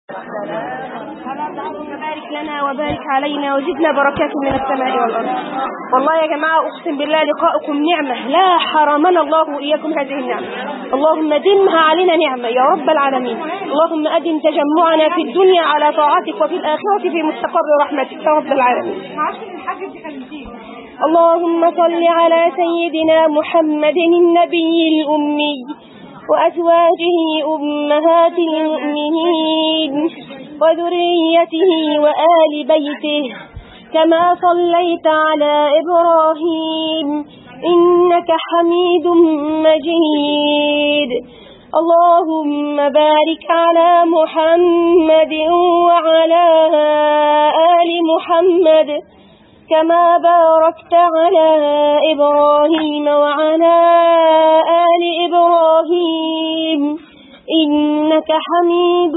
اللهم بارك لنا وبارك علينا وزدنا بركات من السماء والأرض والله يا جماعة أقسم بالله لقاؤكم نعمة لا حرمنا الله وإياكم هذه النعمة اللهم دمها علينا نعمة يا رب العالمين اللهم أدم تجمعنا في الدنيا على طاعتك وفي الآخرة في مستقر رحمتك يا رب العالمين اللهم صل على سيدنا محمد النبي الأمي وأزواجه أمهات المؤمنين وذريته وآل بيته كما صليت على إبراهيم إنك حميد مجيد اللهم بارك على محمد وعلى آل محمد كما باركت على إبراهيم وعلى آل إبراهيم إنك حميد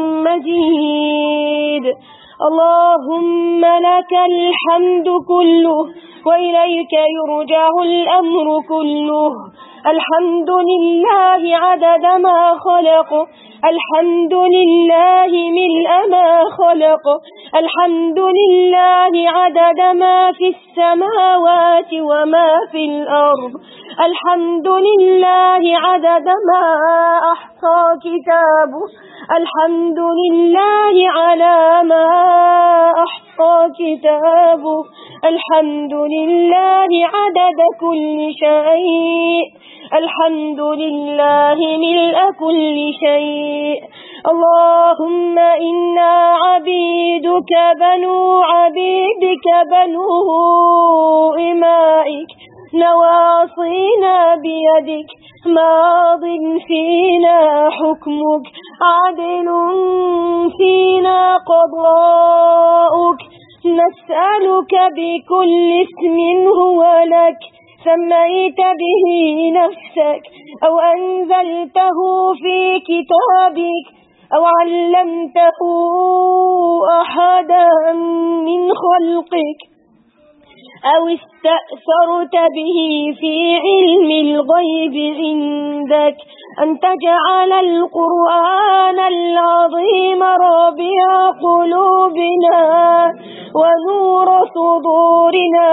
مجيد اللهم لك الحمد كله وإليك يرجع الأمر كله الحمد لله عدد ما خلق الحمد لله ملء ما خلق الحمد لله عدد ما في السماوات وما في الأرض الحمد لله عدد ما أحصى كتابه الحمد لله على ما أحصى كتابه الحمد لله عدد كل شيء الحمد لله ملء كل شيء اللهم إنا عبيدك بنو عبيدك بنو إمائك نواصينا بيدك ماض فينا حكمك عدل فينا قضاؤك نسألك بكل اسم هو لك سميت به نفسك أو أنزلته في كتابك أو علمته أحدا من خلقك أو استأثرت به في علم الغيب عندك أن تجعل القرآن العظيم ربيع قلوبنا ونور صدورنا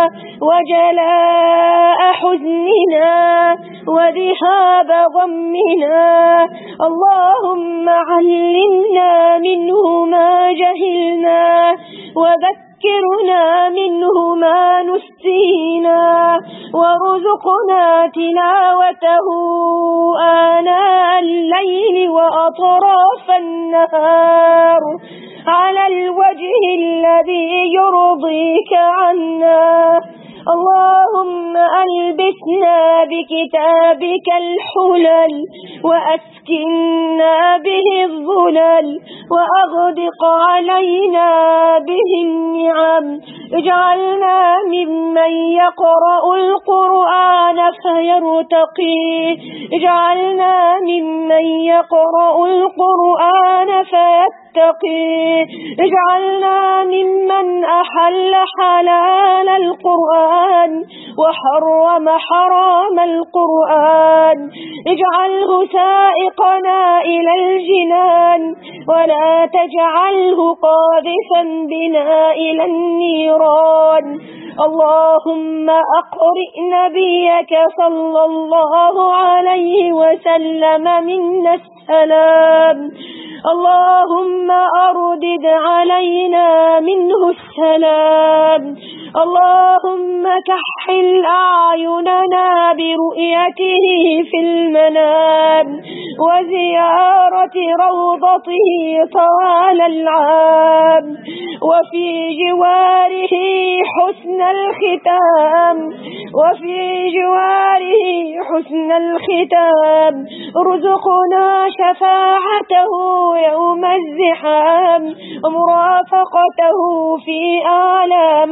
وجلاء حزننا وذهاب غمنا اللهم علمنا منه ما جهلنا وذكرنا ذكرنا منه ما نسينا وارزقنا تلاوته آناء الليل وأطراف النهار على الوجه الذي يرضيك عنا اللهم ألبسنا بكتابك الحلل وأسكنا به الظلل وأغدق علينا به النعم اجعلنا ممن يقرأ القرآن فيرتقي اجعلنا ممن يقرأ القرآن فيتقي اجعلنا ممن أحل حلال القرآن وحرم حرام القرآن اجعله سائقنا إلى الجنان ولا تجعله قاذفا بنا إلى النيران اللهم أقرئ نبيك صلى الله عليه وسلم منا السلام اللهم أردد علينا منه السلام اللهم كحل أعيننا برؤيته في المنام وزيارة روضته طوال العام وفي جواره حسن الختام وفي جواره حسن الختام ارزقنا شفاعته يوم الزحام ومرافقته في أعلى مقام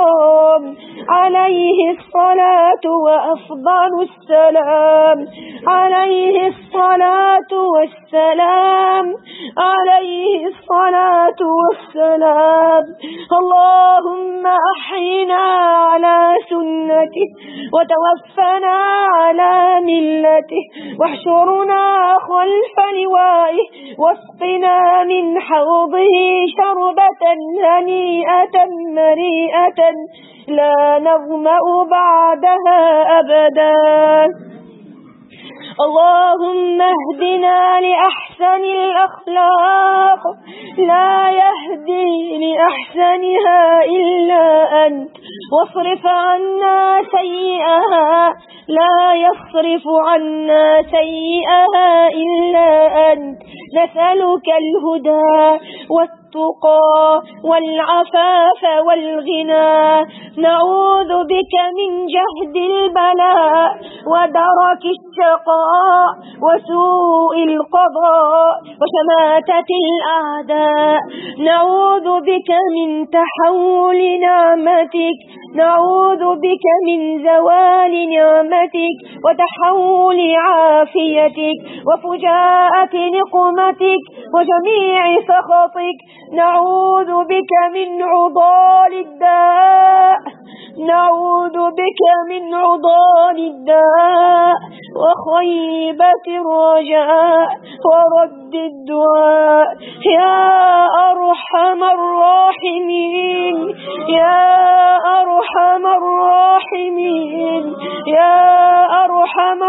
الإكرام عليه الصلاة وأفضل السلام عليه الصلاة والسلام عليه الصلاة والسلام اللهم أحينا على سنته وتوفنا على ملته واحشرنا خلف لوائه واسقنا من حوضه شربة هنيئة مريئة لا نظمأ بعدها أبدا اللهم اهدنا لأحسن الأخلاق لا يهدي لأحسنها إلا أنت واصرف عنا سيئها لا يصرف عنا سيئها إلا أنت نسألك الهدى والتقى والعفاف والغنى نعوذ بك من جهد البلاء ودرك الشقاء وسوء القضاء وشماتة الأعداء نعوذ بك من تحول نعمتك نعوذ بك من زوال نعمتك وتحول عافيتك وفجاءة نقمتك وجميع سخطك نعوذ بك من عضال الداء نعوذ بك من عضال الداء وخيبة الرجاء ورد الدعاء يا أرحم الراحمين يا أرحم الراحمين يا أرحم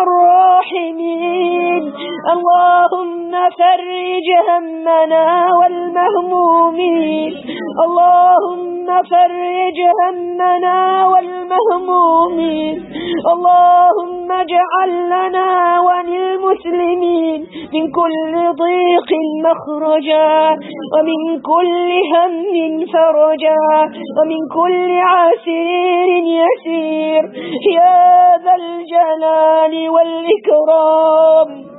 الراحمين اللهم فرج همنا والمهمومين اللهم فرج همنا والمهمومين اللهم اجعل لنا وللمسلمين من كل ضيق مخرجا ومن كل هم فرجا ومن كل عسير يسير يا ذا الجلال والإكرام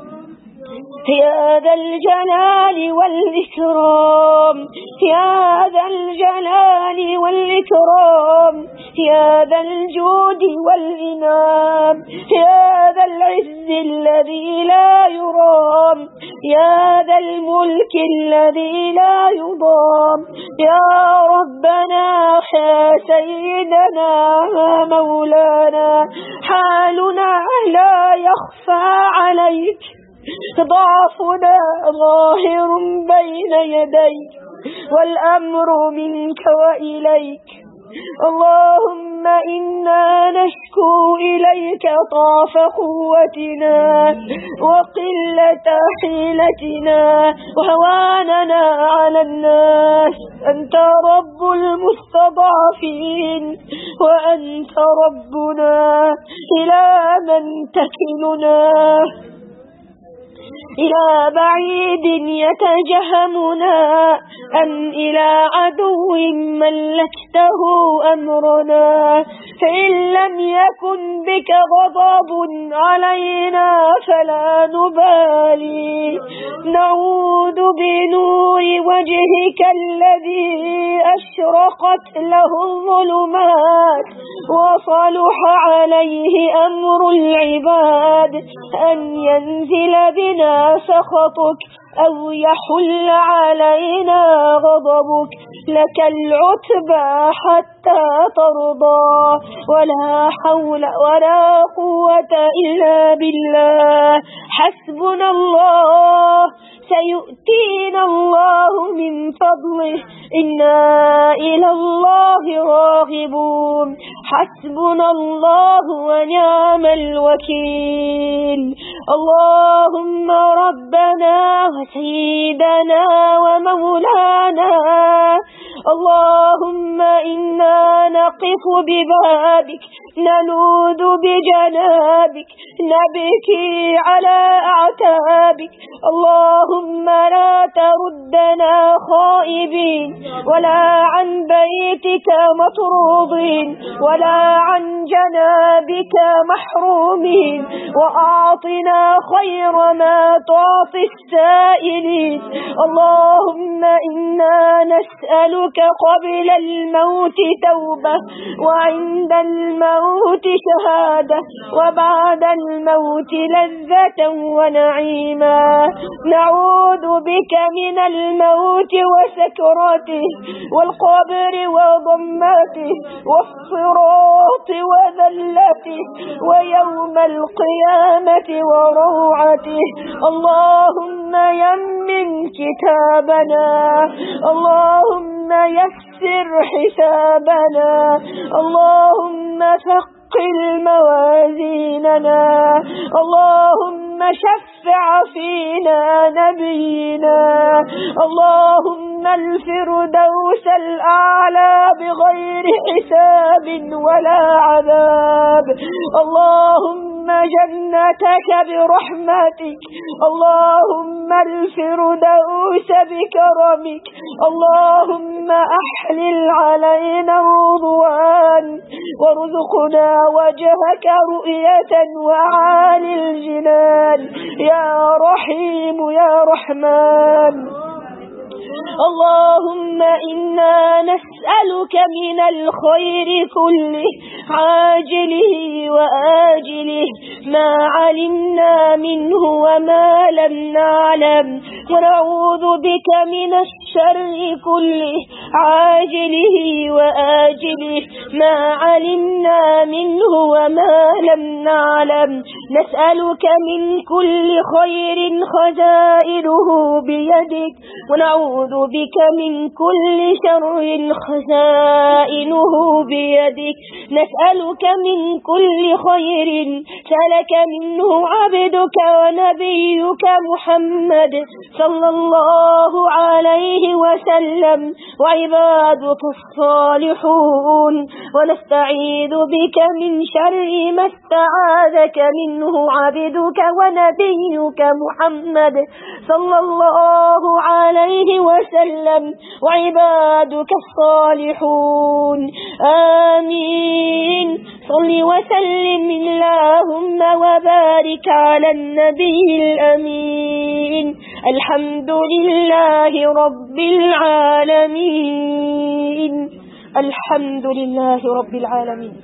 يا ذا الجلال والإكرام يا ذا الجلال والإكرام يا ذا الجود والإنام يا ذا العز الذي لا يرام يا ذا الملك الذي لا يضام يا ربنا يا سيدنا مولانا حالنا لا يخفى عليك ضعفنا ظاهر بين يديك والأمر منك وإليك اللهم إنا نشكو إليك طاف قوتنا وقلة حيلتنا وهواننا على الناس أنت رب المستضعفين وأنت ربنا إلى من تكلنا إلى بعيد يتجهمنا أم إلى عدو ملكته أمرنا فإن لم يكن بك غضب علينا فلا نبالي نعوذ بنور وجهك الذي أشرقت له الظلمات وصلح عليه أمر العباد أن ينزل بنا سخطك أو يحل علينا غضبك لك العتبى حتى ترضى ولا حول ولا قوة إلا بالله حسبنا الله سيؤتينا الله من فضله إنا إلى الله راغبون حسبنا الله ونعم الوكيل اللهم ربنا وسيدنا ومولانا اللهم إنا نقف ببابك نلوذ بجنابك نبكي على أعتابك اللهم لا تردنا خائبين ولا عن بيتك مطرودين ولا عن جنابك محرومين وأعطنا خير ما تعطي السائلين اللهم إنا نسألك نسألك قبل الموت توبة وعند الموت شهادة وبعد الموت لذة ونعيما نعوذ بك من الموت وسكراته والقبر وضماته والصراط وذلته ويوم القيامة وروعته اللهم يمن كتابنا اللهم يسر حسابنا اللهم ثقل موازيننا اللهم شفع فينا نبينا اللهم الفردوس الأعلى بغير حساب ولا عذاب اللهم جنتك برحمتك اللهم الفردوس بكرمك اللهم أحلل علينا الرضوان وارزقنا وجهك رؤية وعالي الجنان يا رحيم يا رحمن اللهم إنا نسألك من الخير كله عاجله وآجله ما علمنا منه وما لم نعلم ونعوذ بك من الشر كله عاجله وآجله ما علمنا منه وما لم نعلم نسألك من كل خير خزائنه بيدك ونعوذ بك من كل شر خزائنه بيدك نسألك من كل خير سلك منه عبدك ونبيك محمد صلى الله عليه وسلم وعبادك الصالحون ونستعيذ بك من شر ما استعاذك منه عبدك ونبيك محمد صلى الله عليه وسلم وعبادك الصالحون آمين صل وسلم اللهم وبارك على النبي الأمين الحمد لله رب العالمين الحمد لله رب العالمين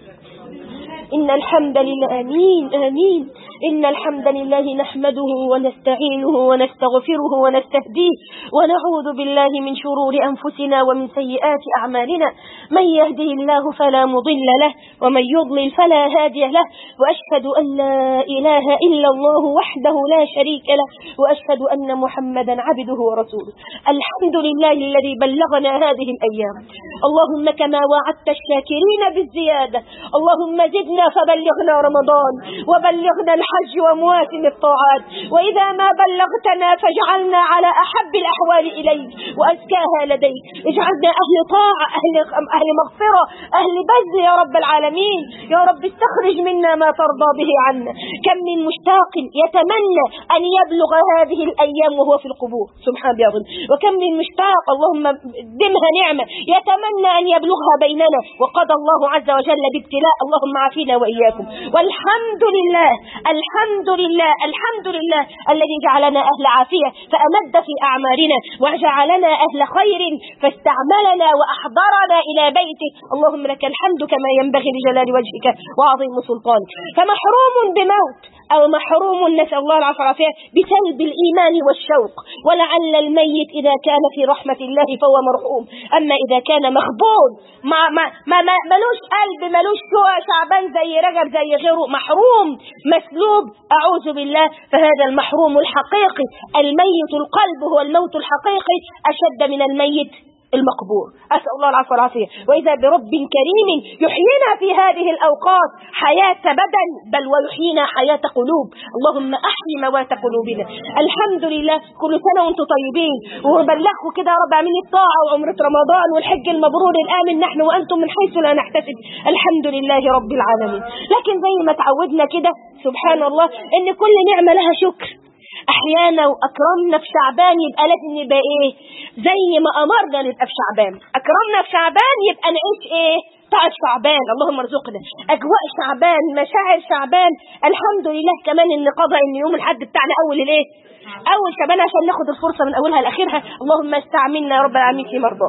إن الحمد لله آمين آمين إن الحمد لله نحمده ونستعينه ونستغفره ونستهديه ونعوذ بالله من شرور أنفسنا ومن سيئات أعمالنا من يهدي الله فلا مضل له ومن يضلل فلا هادي له وأشهد أن لا إله إلا الله وحده لا شريك له وأشهد أن محمدا عبده ورسوله الحمد لله الذي بلغنا هذه الأيام اللهم كما وعدت الشاكرين بالزيادة اللهم زدنا فبلغنا رمضان وبلغنا الحج ومواسم الطاعات وإذا ما بلغتنا فاجعلنا على أحب الأحوال إليك وأزكاها لديك اجعلنا أهل طاعة أهل, أهل مغفرة أهل بذل يا رب العالمين يا رب استخرج منا ما ترضى به عنا كم من مشتاق يتمنى أن يبلغ هذه الأيام وهو في القبور سبحان بيضل وكم من مشتاق اللهم دمها نعمة يتمنى أن يبلغها بيننا وقضى الله عز وجل بابتلاء اللهم عافينا وإياكم والحمد لله الحمد لله الحمد لله الذي جعلنا أهل عافية فأمد في أعمارنا وجعلنا أهل خير فاستعملنا وأحضرنا إلى بيته اللهم لك الحمد كما ينبغي لجلال وجهك وعظيم سلطانك فمحروم بموت أو محروم نسأل الله العافية والعافية بسلب الإيمان والشوق ولعل الميت إذا كان في رحمة الله فهو مرحوم أما إذا كان مخبول ما ما ما ما ملوش قلب ملوش شعبان زي رجب زي غيره محروم مسلوب أعوذ بالله فهذا المحروم الحقيقي الميت القلب هو الموت الحقيقي أشد من الميت المقبور أسأل الله العفو والعافية وإذا برب كريم يحيينا في هذه الأوقات حياة بدن بل ويحيينا حياة قلوب اللهم أحيي موات قلوبنا الحمد لله كل سنة وانتم طيبين وبلغكم كده رب من الطاعة وعمرة رمضان والحج المبرور الآمن نحن وأنتم من حيث لا نحتسب الحمد لله رب العالمين لكن زي ما تعودنا كده سبحان الله إن كل نعمة لها شكر احيانا واكرمنا في شعبان يبقى لازم نبقى ايه زي ما امرنا نبقى في شعبان اكرمنا في شعبان يبقى نعيش ايه طاعة شعبان اللهم ارزقنا اجواء شعبان مشاعر شعبان الحمد لله كمان ان قضى ان يوم الحد بتاعنا اول الايه اول شعبان عشان ناخد الفرصه من اولها لاخرها اللهم استعملنا يا رب العالمين في مرضاتك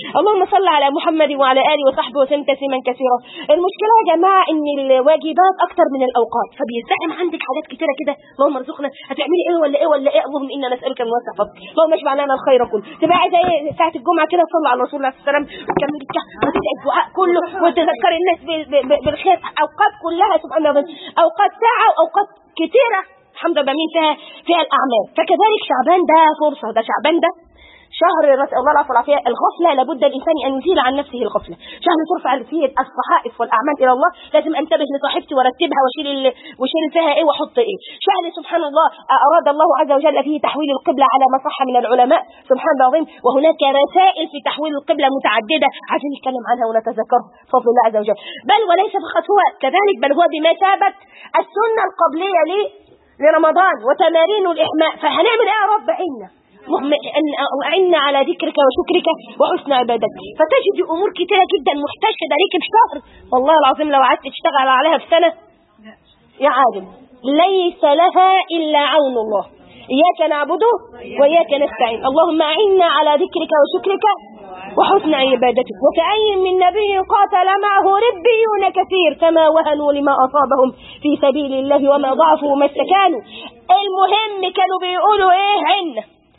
اللهم صل على محمد وعلى اله وصحبه وسلم تسليما كثيرا المشكله يا جماعه ان الواجبات اكتر من الاوقات فبيزدحم عندك حاجات كتيره كده اللهم ارزقنا هتعملي ايه ولا ايه ولا ايه اللهم انا نسالك من واسع فضلك اللهم اشفع لنا الخير كله تبقى عايزه ايه ساعه الجمعه كده تصلي على الرسول عليه السلام وتكملي الكهف وتدعي الدعاء كله وتذكري الناس ب- ب- ب- بالخير اوقات كلها سبحان الله اوقات ساعه واوقات كتيره الحمد لله مين فيها فيها الاعمال فكذلك شعبان ده فرصه ده شعبان ده شهر نسأل الله العفو والعافية الغفلة لابد الإنسان أن يزيل عن نفسه الغفلة شهر ترفع فيه الصحائف والأعمال إلى الله لازم أنتبه لصاحبتي وارتبها واشيل ال... واشيل فيها إيه واحط إيه شهر سبحان الله أراد الله عز وجل فيه تحويل القبلة على ما صح من العلماء سبحان الله العظيم وهناك رسائل في تحويل القبلة متعددة عايزين نتكلم عنها ونتذكرها بفضل الله عز وجل بل وليس فقط هو كذلك بل هو بمثابة السنة القبلية ليه لرمضان وتمارين الإحماء فهنعمل إيه يا رب عنا اللهم أن أعنا على ذكرك وشكرك وحسن عبادتك فتجد أمور كتيرة جدا محتشدة ليك في شهر والله العظيم لو قعدت تشتغل عليها في سنة يا عالم ليس لها إلا عون الله إياك نعبده وإياك نستعين اللهم أعنا على ذكرك وشكرك وحسن عبادتك وكأي من نبي قاتل معه ربيون كثير فما وهنوا لما أصابهم في سبيل الله وما ضعفوا وما استكانوا المهم كانوا بيقولوا إيه عنا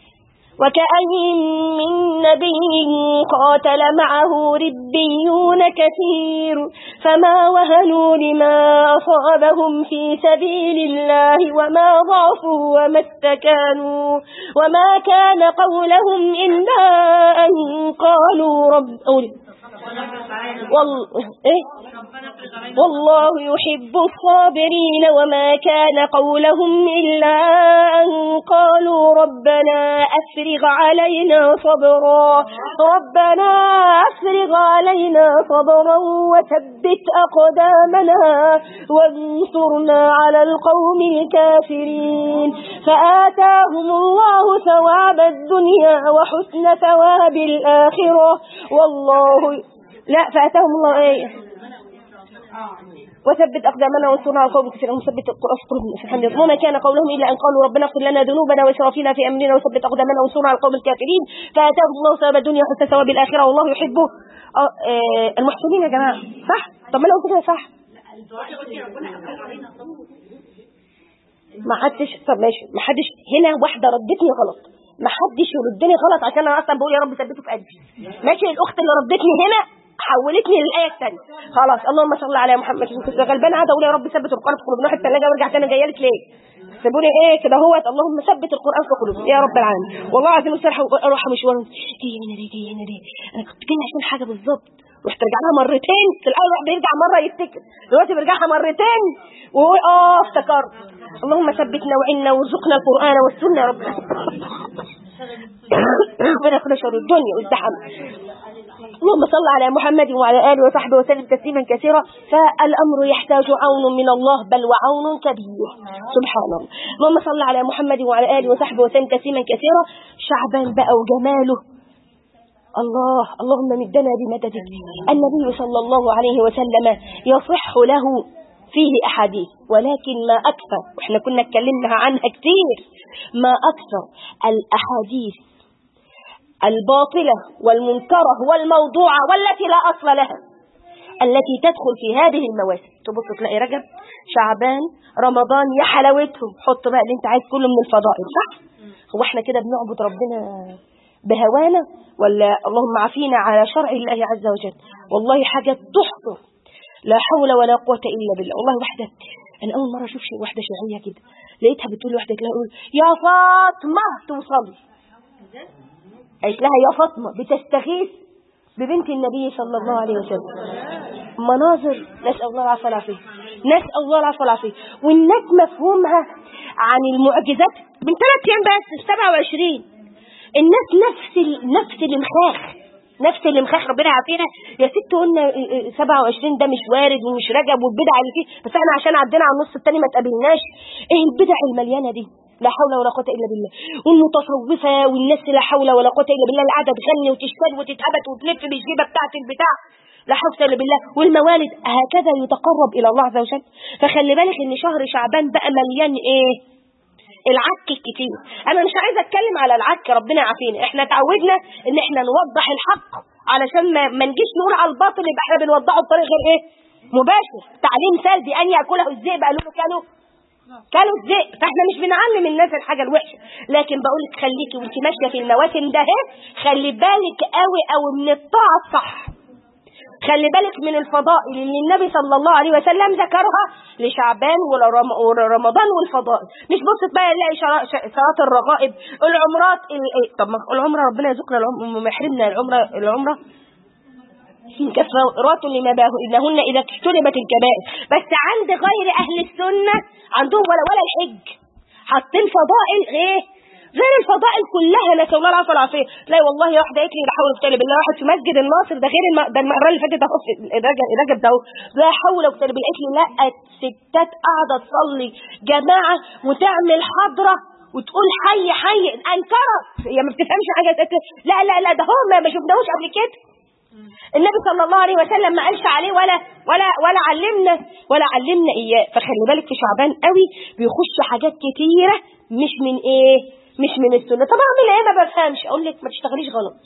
وكأي من نبي قاتل معه ربيون كثير فما وهنوا لما أصابهم في سبيل الله وما ضعفوا وما استكانوا وما كان قولهم إلا أن قالوا رب أولي وال... إيه؟ والله يحب الصابرين وما كان قولهم إلا أن قالوا ربنا أفرغ علينا صبرا ربنا أفرغ علينا صبرا وثبت أقدامنا وانصرنا على القوم الكافرين فآتاهم الله ثواب الدنيا وحسن ثواب الآخرة والله لا فأتاهم الله ايه وثبت أقدامنا وانصرنا على القوم الكافرين وثبت قلوبنا سبحان الله وما كان قولهم إلا أن قالوا ربنا اغفر لنا ذنوبنا وإسرافنا في أمرنا وثبت أقدامنا وانصرنا على القوم الكافرين فآتاهم الله ثواب الدنيا وحسن ثواب الآخرة والله يحب آه، آه، المحسنين يا جماعة صح طب ما أنا قلت كده صح ما حدش طب ماشي ما حدش هنا واحدة ردتني غلط ما حدش يردني غلط عشان انا اصلا بقول يا رب ثبته في قلبي ماشي الاخت اللي ردتني هنا حولتني للايه الثانيه خلاص اللهم صل على محمد كنت غلبانه قاعده اقول يا رب ثبت القران في قلوبنا واحد الثلاجه وارجع تاني جايه لك ليه سيبوني ايه كده هوت اللهم ثبت القران في قلوبنا يا رب العالمين والله العظيم الصراحه اروح مشوار دي هنا دي دي هنا دي انا كنت جاي عشان حاجه بالظبط رحت رجع لها مرتين في الاول واحد بيرجع مره يفتكر دلوقتي بيرجعها مرتين وهو اه افتكرت اللهم ثبتنا وعنا وارزقنا القران والسنه يا رب ربنا ياخد شر الدنيا والزحم اللهم صل على محمد وعلى آله وصحبه وسلم تسليما كثيرا فالأمر يحتاج عون من الله بل وعون كبير سبحان الله اللهم صل على محمد وعلى آله وصحبه وسلم تسليما كثيرا شعبان بقى وجماله الله اللهم مدنا بمددك النبي صلى الله عليه وسلم يصح له فيه أحاديث ولكن ما أكثر وإحنا كنا اتكلمنا عنها كتير ما أكثر الأحاديث الباطلة والمنكرة والموضوعة والتي لا أصل لها التي تدخل في هذه المواسم تبص تلاقي رجب شعبان رمضان يا حلاوتهم حط بقى اللي انت عايز كله من الفضائل صح هو احنا كده بنعبد ربنا بهوانا ولا اللهم عافينا على شرع الله عز وجل والله حاجة تحصر لا حول ولا قوة إلا بالله والله واحدة أنا أول مرة أشوف شيء واحدة شيعية كده لقيتها بتقول لواحدة كده تقول يا فاطمة توصلي قالت لها يا فاطمة بتستغيث ببنت النبي صلى الله عليه وسلم مناظر نسأل الله العافية والعافية نسأل الله العافية والعافية والناس مفهومها عن المعجزات من ثلاث أيام بس 27 الناس نفس ال... نفس الامخاخ نفس الامخاخ ربنا يعافينا يا ست قلنا 27 ده مش وارد ومش رجب والبدع اللي فيه بس احنا عشان عدينا على النص التاني ما تقابلناش ايه البدع المليانه دي لا حول ولا قوه الا بالله والمتصوفه والناس لا حول ولا قوه الا بالله العاده تغني وتشتغل وتتهبت وتلف بالجيبه بتاعت البتاع لا حول الا بالله والموالد هكذا يتقرب الى الله عز وجل فخلي بالك ان شهر شعبان بقى مليان ايه العك الكتير انا مش عايزه اتكلم على العك ربنا يعافينا احنا تعودنا ان احنا نوضح الحق علشان ما, ما نجيش نقول على الباطل يبقى احنا بنوضحه بطريقه غير ايه مباشر تعليم سلبي ان ياكله الذئب قالوا له كانوا كانوا الذئب فاحنا مش بنعلم الناس الحاجه الوحشه لكن بقول لك خليكي وانت ماشيه في المواسم ده اهي خلي بالك قوي قوي من الطاعه الصح خلي بالك من الفضائل اللي النبي صلى الله عليه وسلم ذكرها لشعبان ورم- ورمضان والفضائل مش بص بقى نلاقي شرا- ش- صلاه الرغائب العمرات ال- إيه؟ طب ما العمره ربنا يذكر العمره ما يحرمنا العمره العمره كفارات لما بينهن اذا اجتنبت الكبائر بس عند غير اهل السنه عندهم ولا ولا الحج حاطين فضائل ايه غير الفضائل كلها نسال الله العافيه والعافيه لا والله واحده قالت لي لا حول ولا قوه الا بالله راحت في مسجد الناصر ده غير الم... ده المره اللي فاتت اهو في الرجب الرجب ده اهو لا حول ولا قوه الا بالله قالت لي لا الستات قاعده تصلي جماعه وتعمل حضره وتقول حي حي انكرت هي ما بتفهمش حاجه لا لا لا ده هم ما شفناهوش قبل كده النبي صلى الله عليه وسلم ما قالش عليه ولا ولا ولا علمنا ولا علمنا اياه فخلي بالك في شعبان قوي بيخش حاجات كتيره مش من ايه مش من السنه طب اعمل ايه ما بفهمش اقول لك ما تشتغليش غلط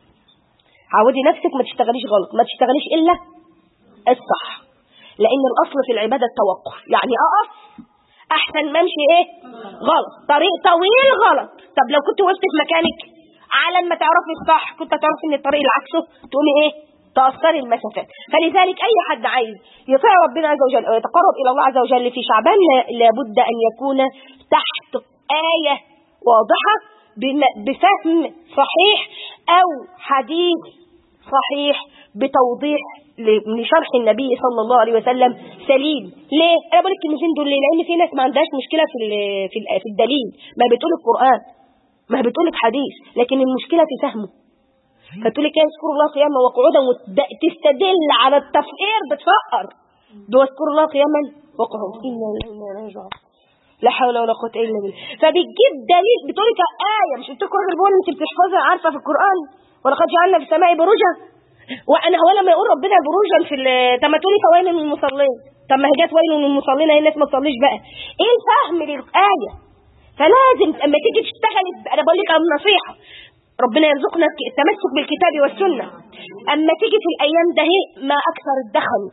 عودي نفسك ما تشتغليش غلط ما تشتغليش الا الصح لان الاصل في العباده التوقف يعني اقف احسن ما امشي ايه غلط طريق طويل غلط طب لو كنت وقفت في مكانك على ما تعرفي الصح كنت هتعرفي ان الطريق اللي عكسه تقومي ايه تأثري المسافات فلذلك اي حد عايز يطيع ربنا عز وجل او يتقرب الى الله عز وجل في شعبان لا- لابد ان يكون تحت آية واضحة بم- بفهم صحيح او حديث صحيح بتوضيح ل- لشرح النبي صلى الله عليه وسلم سليم ليه انا بقول لك الكلمتين دول ليه لان في ناس ما عندهاش مشكله في ال- في ال- في الدليل ما بتقول القران ما بتقول لك حديث لكن المشكله في فهمه فتقول لك اذكر الله قياما وقعودا وتستدل على التفقير بتفقر ده اذكر الله قياما وقعودا انا لله راجعون لا حول ولا قوه الا بالله فبتجيب دليل بتقول لك ايه مش بتقول الراجل بيقول انت بتحفظها عارفه في القران ولقد جعلنا في السماء بروجا وانا هو لما يقول ربنا بروجا في ال- طب ما تقولي فويل للمصلين طب ما هي جت ويل للمصلين اهي الناس ما تصليش بقى ايه الفهم للايه فلازم اما تيجي تشتغل انا بقول لك النصيحه ربنا يرزقنا التمسك بالكتاب والسنه اما تيجي في الايام ده هي ما اكثر الدخل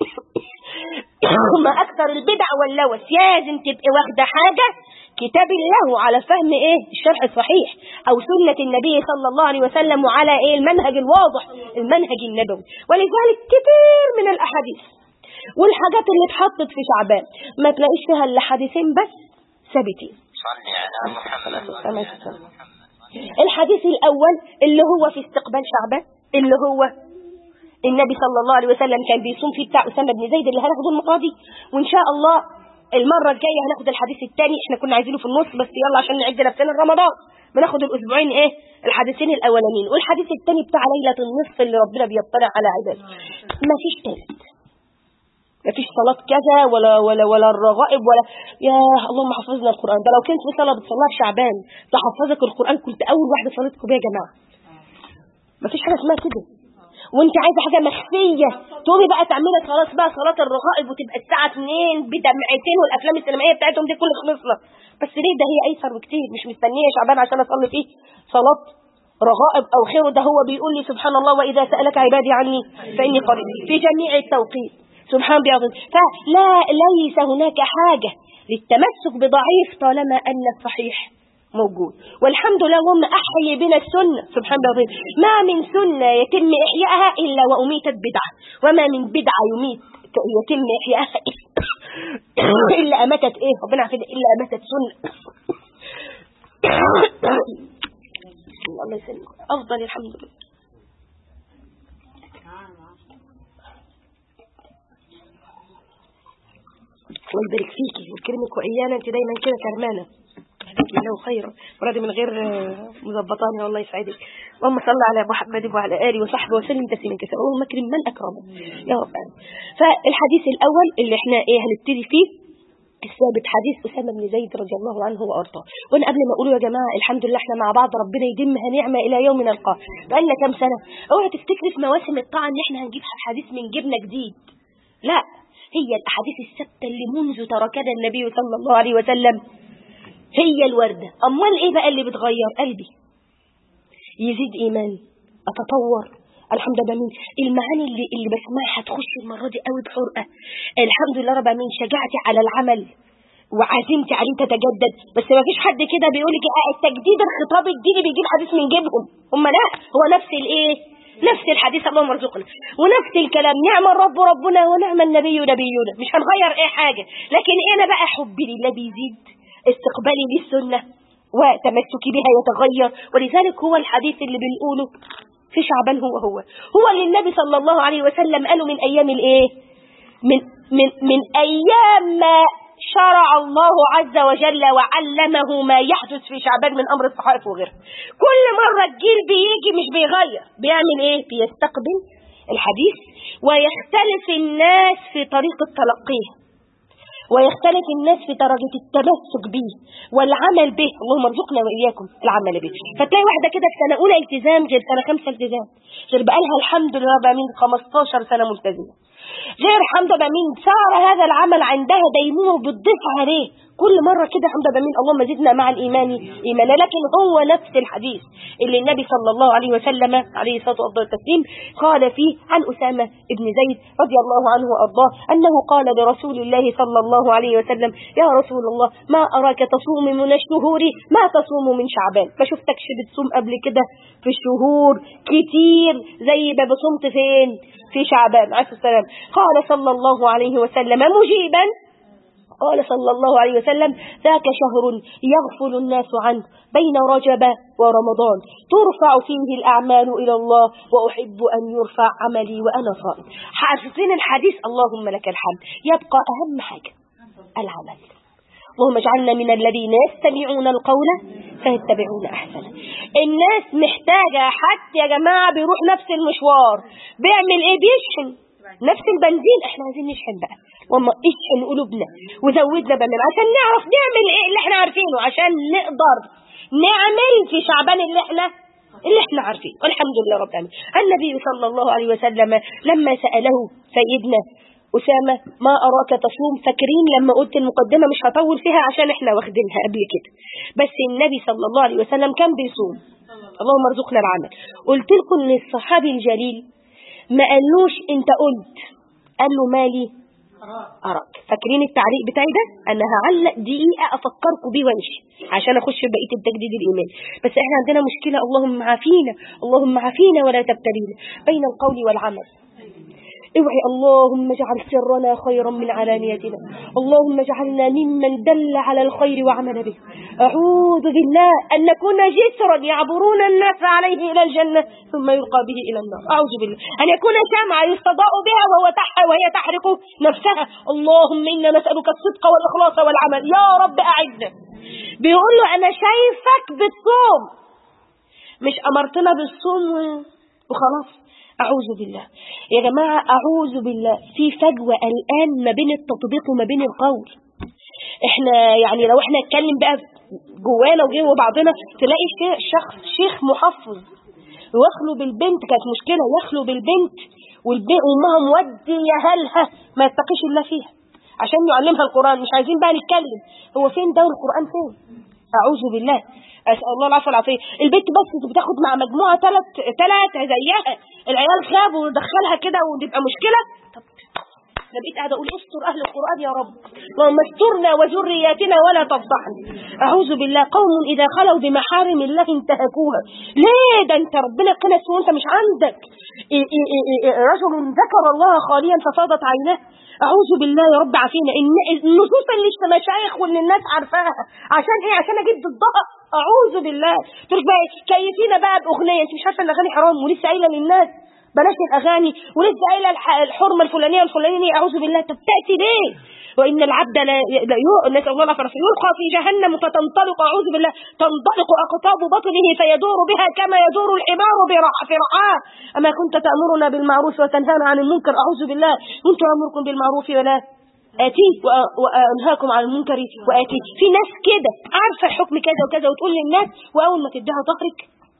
ما اكثر البدع واللوث لازم تبقي واخده حاجه كتاب الله على فهم ايه الشرح الصحيح او سنه النبي صلى الله عليه وسلم وعلى ايه المنهج الواضح المنهج النبوي ولذلك كتير من الاحاديث والحاجات اللي اتحطت في شعبان ما تلاقيش فيها الا حديثين بس ثابتين صل على محمد الحديث الأول اللي هو في استقبال شعبان اللي هو النبي صلى الله عليه وسلم كان بيصوم فيه بتاع أسامة بن زيد اللي هناخده المقاضي وإن شاء الله المرة الجاية هناخد الحديث الثاني احنا كنا عايزينه في النص بس يلا عشان نعد نفسنا لرمضان بناخد الأسبوعين ايه الحديثين الأولانيين والحديث الثاني بتاع ليلة النصف اللي ربنا بيطلع على عباده مفيش ثالث مفيش صلاة كذا ولا ولا ولا الرغائب ولا يا اللهم حفظنا القرآن ده لو كنت في صلاة بتصليها في شعبان تحفظك القرآن كنت أول واحدة صليتكم بيها يا جماعة مفيش حاجة اسمها كده وانت عايزة حاجة مخفية تقومي بقى تعملي خلاص بقى صلاة الرغائب وتبقى الساعة 2 بدمعتين والأفلام السينمائية بتاعتهم دي كل خلصنا بس ليه ده هي أيسر بكتير مش مستنية شعبان عشان أصلي فيه صلاة رغائب أو خير ده هو بيقول لي سبحان الله وإذا سألك عبادي عني فإني قريب في جميع التوقيت سبحان بعظيم فلا ليس هناك حاجة للتمسك بضعيف طالما أن الصحيح موجود والحمد لله اللهم أحيي بنا السنة سبحان بعظيم ما من سنة يتم إحيائها إلا وأميتت بدعة وما من بدعة يميت يتم إحيائها إلا أمتت إيه ربنا عارفين إلا أمتت سنة الله يسلمك أفضل الحمد لله الله يبارك فيكي ويكرمك وإيانا أنت دايما كده كرمانة جزاك الله خيرا ورد من غير آه، مظبطاني والله يسعدك اللهم صل على محمد وعلى آله وصحبه وسلم تسليما كثيرا اللهم اكرم من أكرمه يا رب العالمين. فالحديث الأول اللي احنا ايه هنبتدي فيه الثابت حديث أسامة بن زيد رضي الله عنه وأرضاه وأنا قبل ما أقوله يا جماعة الحمد لله احنا مع بعض ربنا يديمها نعمة إلى يوم نلقاه بقالنا كام سنة اوعى تفتكري في مواسم الطاعة إن احنا هنجيب حديث من جبنة جديد لا هي الأحاديث الثابتة اللي منذ تركنا النبي صلى الله عليه وسلم هي الوردة أمال إيه بقى اللي بتغير قلبي يزيد إيماني أتطور الحمد لله مين المعاني اللي اللي بسمعها تخش المره دي قوي بحرقه الحمد لله رب العالمين شجاعتي على العمل وعزيمتي عليه تتجدد بس ما فيش حد كده بيقول لك آه التجديد الخطاب الديني بيجيب حديث من جيبهم هم لا هو نفس الايه نفس الحديث اللهم ارزقنا ونفس الكلام نعم الرب ربنا ونعم النبي نبينا مش هنغير اي حاجه لكن انا بقى حبي لله بيزيد استقبالي للسنه وتمسكي بها يتغير ولذلك هو الحديث اللي بنقوله في شعبان هو هو هو اللي النبي صلى الله عليه وسلم قاله من ايام الايه من من من ايام ما شرع الله عز وجل وعلمه ما يحدث في شعبان من امر الصحائف وغيرها كل مره الجيل بيجي مش بيغير بيعمل ايه بيستقبل الحديث ويختلف الناس في طريقه تلقيه ويختلف الناس في درجة التمسك به والعمل به اللهم ارزقنا وإياكم العمل به فتلاقي واحدة كده في سنة أولى التزام غير سنة خمسة التزام غير بقالها الحمد لله بقى من 15 سنة ملتزمة غير حمد بمين صار هذا العمل عندها ديمومة بتضيف عليه كل مرة كده حمد بمين اللهم زدنا مع الإيمان إيمانا لكن هو نفس الحديث اللي النبي صلى الله عليه وسلم عليه الصلاة والتسليم قال فيه عن أسامة ابن زيد رضي الله عنه وأرضاه أنه قال لرسول الله صلى الله عليه وسلم يا رسول الله ما أراك تصوم من الشهور ما تصوم من شعبان ما شفتكش بتصوم قبل كده في الشهور كتير زي ما بصمت فين في شعبان عليه السلام قال صلى الله عليه وسلم مجيبا قال صلى الله عليه وسلم ذاك شهر يغفل الناس عنه بين رجب ورمضان ترفع فيه الأعمال إلى الله وأحب أن يرفع عملي وأنا صائم حافظين الحديث اللهم لك الحمد يبقى أهم حاجة العمل اللهم اجعلنا من الذين يستمعون القول فيتبعون احسنه الناس محتاجه حتى يا جماعه بيروح نفس المشوار بيعمل ايه بيشحن نفس البنزين احنا عايزين نشحن بقى وما اشحن قلوبنا وزودنا بنزين عشان نعرف نعمل ايه اللي احنا عارفينه عشان نقدر نعمل في شعبان اللي احنا اللي احنا عارفين والحمد لله رب العالمين النبي صلى الله عليه وسلم لما سأله سيدنا أسامة ما أراك تصوم فاكرين لما قلت المقدمة مش هطول فيها عشان احنا واخدينها قبل كده بس النبي صلى الله عليه وسلم كان بيصوم اللهم ارزقنا العمل قلت لكم ان الصحابي الجليل ما قالوش انت قلت قال له مالي أراك فاكرين التعليق بتاعي ده انا هعلق دقيقة افكركم بيه وامشي عشان اخش في بقية التجديد الايمان بس احنا عندنا مشكلة اللهم عافينا اللهم عافينا ولا تبتلينا بين القول والعمل اوعي اللهم اجعل سرنا خيرا من علانيتنا اللهم اجعلنا ممن دل على الخير وعمل به أعوذ بالله أن نكون جسرا يعبرون الناس عليه إلى الجنة ثم يلقى به إلى النار أعوذ بالله أن يكون شمعة يستضاء بها وهو تح وهي تحرق نفسها اللهم إنا نسألك الصدق والإخلاص والعمل يا رب أعدنا بيقول له أنا شايفك بتصوم مش أمرتنا بالصوم وخلاص أعوذ بالله يا جماعة أعوذ بالله في فجوة الآن ما بين التطبيق وما بين القول احنا يعني لو احنا نتكلم بقى جوانا وجوه بعضنا تلاقي شخص شيخ محفظ يخلو بالبنت كانت مشكلة يخلو بالبنت والبنت وامها مودي يهلها ما يتقيش الله فيها عشان يعلمها القرآن مش عايزين بقى نتكلم هو فين دور القرآن فين أعوذ بالله أسأل الله العفو والعافية البنت بس بتاخد مع مجموعة ثلاث ثلاث زيها العيال خابوا ودخلها كده وتبقى مشكلة طب انا بقيت قاعده اقول استر اهل القران يا رب اللهم استرنا وذرياتنا ولا تفضحنا اعوذ بالله قوم اذا خلوا بمحارم الله انتهكوها ليه ده انت ربنا قنس وانت مش عندك إيه إيه إيه رجل ذكر الله خاليا ففاضت عيناه اعوذ بالله يا رب عافينا النصوص اللي المشايخ واللي الناس عارفاها عشان ايه عشان اجيب ضدها اعوذ بالله تقول بقى كيفينا بقى باغنيه انت مش عارفه ان الاغاني حرام ولسه قايله للناس بلاش الاغاني ولسه قايله الحرمه الفلانيه الفلانيه اعوذ بالله طب تاتي ليه وان العبد لا, لا نسال الله العافيه يلقى في جهنم فتنطلق اعوذ بالله تنطلق اقطاب بطنه فيدور بها كما يدور الحمار في رعاه اما كنت تامرنا بالمعروف وتنهانا عن المنكر اعوذ بالله كنت امركم بالمعروف ولا آتي وأنهاكم عن المنكر وآتي في ناس كده عارفة حكم كذا وكذا وتقول للناس وأول ما تديها ظهرك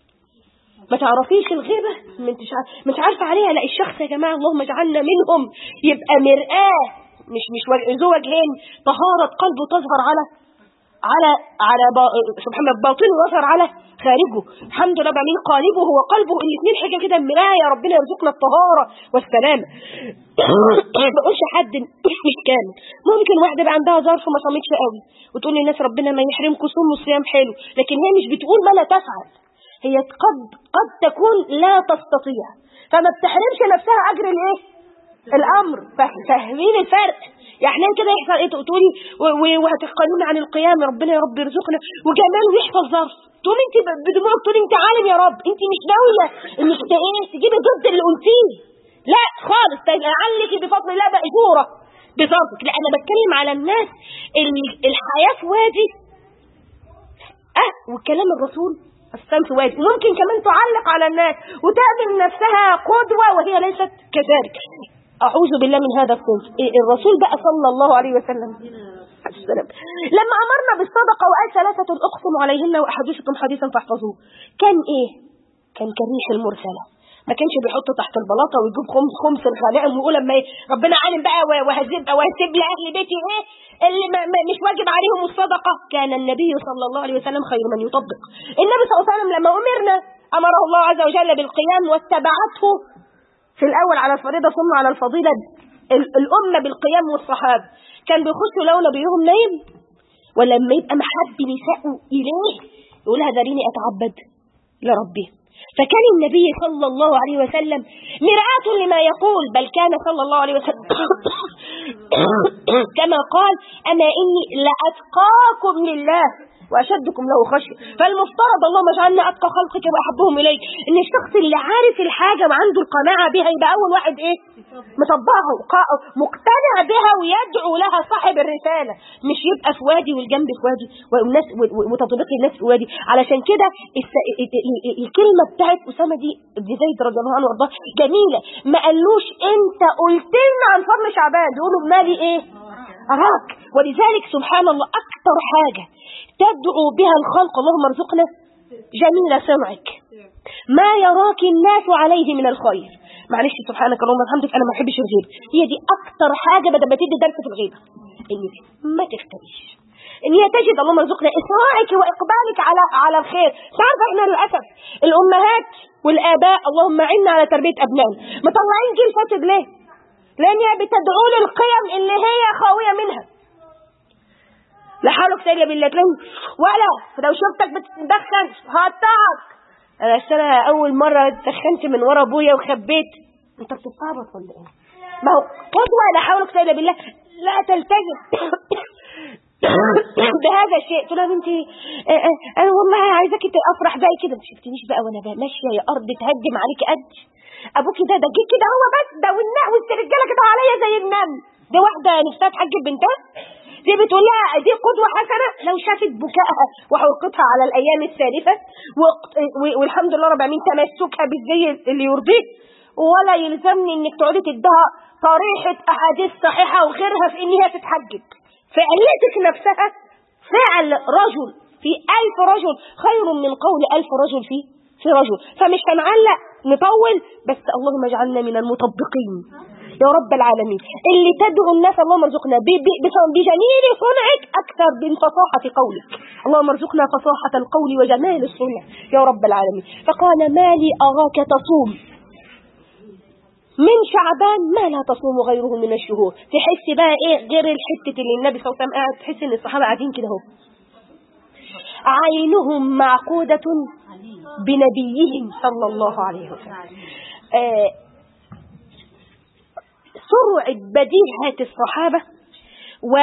ما تعرفيش الغيبة مش مش عارفة عليها لا الشخص يا جماعة اللهم اجعلنا منهم يبقى مرآة مش مش ذو وجهين طهارة قلبه تظهر على على على با... سبحان الله باطنه وظهر على خارجه الحمد لله بعمل قالبه وقلبه الاثنين حاجه كده مرايه ربنا يرزقنا الطهاره والسلامه ما بقولش حد مش كامل ممكن واحده بقى عندها ظرف ما صامتش قوي وتقول للناس ربنا ما يحرمكم صوم وصيام حلو لكن هي مش بتقول ما لا تفعل هي قد قد تكون لا تستطيع فما بتحرمش نفسها اجر الايه الامر فا- فاهمين الفرق يعني كده يحصل ايه تقولي و- و- وهتسالوني عن القيام ربنا يا رب يرزقنا وجمال ويحصل ظرف تقول انت ب- بدموعك تقولي انت عالم يا رب انت مش ناويه انك ت- ايه تجيبي ضد اللي قلتيه لا خالص لعلك بفضل الله ماجوره بظرفك لا انا بتكلم على الناس ال- الحياه في وادي اه وكلام الرسول السلام في وادي ممكن كمان تعلق على الناس وتعمل نفسها قدوة وهي ليست كذلك أعوذ بالله من هذا الصنف إيه الرسول بقى صلى الله عليه وسلم السلام. لما أمرنا بالصدقة وقال ثلاثة أقسم عليهن وأحاديثكم حديثا فاحفظوه كان إيه؟ كان كريح المرسلة ما كانش بيحط تحت البلاطه ويجيب خمس خمس الغنائم ويقول لما إيه؟ ربنا عالم بقى و- وهسيب وهسيب لاهل بيتي ايه اللي ما ما مش واجب عليهم الصدقه كان النبي صلى الله عليه وسلم خير من يطبق النبي صلى الله عليه وسلم لما امرنا امره الله عز وجل بالقيام واتبعته في الاول على الفريضه ثم على الفضيله ال- الامه بالقيام والصحابه كان بيخشوا لو نبيهم نايم ولما يبقى محب نساءه اليه يقولها ذريني اتعبد لربي فكان النبي صلى الله عليه وسلم مرآة لما يقول بل كان صلى الله عليه وسلم كما قال أما إني لأتقاكم لله وأشدكم له خشية فالمفترض اللهم اجعلنا أتقى خلقك وأحبهم إليك إن الشخص اللي عارف الحاجة وعنده القناعة بها يبقى أول واحد إيه مطبقها وقا- مقتنع بها ويدعو لها صاحب الرسالة مش يبقى في وادي والجنب في وادي والناس وتطبيق الناس في وادي علشان كده الس- ال- ال- الكلمة بتاعت أسامة دي ابن زيد رضي الله عنه وارضاه جميلة ما قالوش أنت قلت لنا عن فضل شعبان بيقولوا مالي إيه أراك ولذلك سبحان الله أكثر حاجة تدعو بها الخلق اللهم ارزقنا جميل سمعك ما يراك الناس عليه من الخير معلش سبحانك اللهم وبحمدك انا ما بحبش الغيبه هي دي اكتر حاجه بدل ما تدي درس في الغيبه انك ما تفتريش ان هي تجد اللهم ارزقنا اسراعك واقبالك على على الخير تعرف احنا للاسف الامهات والاباء اللهم اعنا على تربيه ابنائنا مطلعين جيل فاسد ليه لان هي بتدعو للقيم اللي هي خاويه منها لا حول ولا قوه بالله تلاقي ولا لو شفتك بتدخن هقطعك انا السنه اول مره دخنت من ورا ابويا وخبيت انت بتستعبط ولا ايه ما هو قدوه لا حول ولا قوه الا بالله لا تلتزم بهذا الشيء قلت لها بنتي آه، آه، انا والله عايزاكي افرح زي كده ما شفتنيش بقى وانا بقى ماشيه يا ارض تهجم عليك قد ابوكي ده ده جه كده هو بس ده والنق والرجاله كده عليا زي النمل دي واحده نفسها تحجب بنتها دي بتقول لها دي قدوه حسنه لو شافت بكائها وحرقتها على الايام السالفه وق- و- والحمد لله رب العالمين تمسكها بالزي اللي يرضيه ولا يلزمني انك تقعدي تديها طريحه احاديث صحيحه وغيرها في ان هي تتحجب فعلتك نفسها فعل رجل في ألف رجل خير من قول ألف رجل في في رجل فمش هنعلق نطول بس اللهم اجعلنا من المطبقين يا رب العالمين اللي تدعو الناس اللهم ارزقنا ب- ب- بص- بجميل صنعك أكثر من فصاحة قولك اللهم ارزقنا فصاحة القول وجمال الصنع يا رب العالمين فقال ما لي أراك تصوم من شعبان ما لا تصوم غيره من الشهور تحس بقى ايه غير الحتة اللي النبي صلى الله عليه وسلم قاعد تحس ان الصحابة قاعدين كده اهو عينهم معقودة بنبيهم صلى الله عليه وسلم آه سرعة بديهة الصحابة و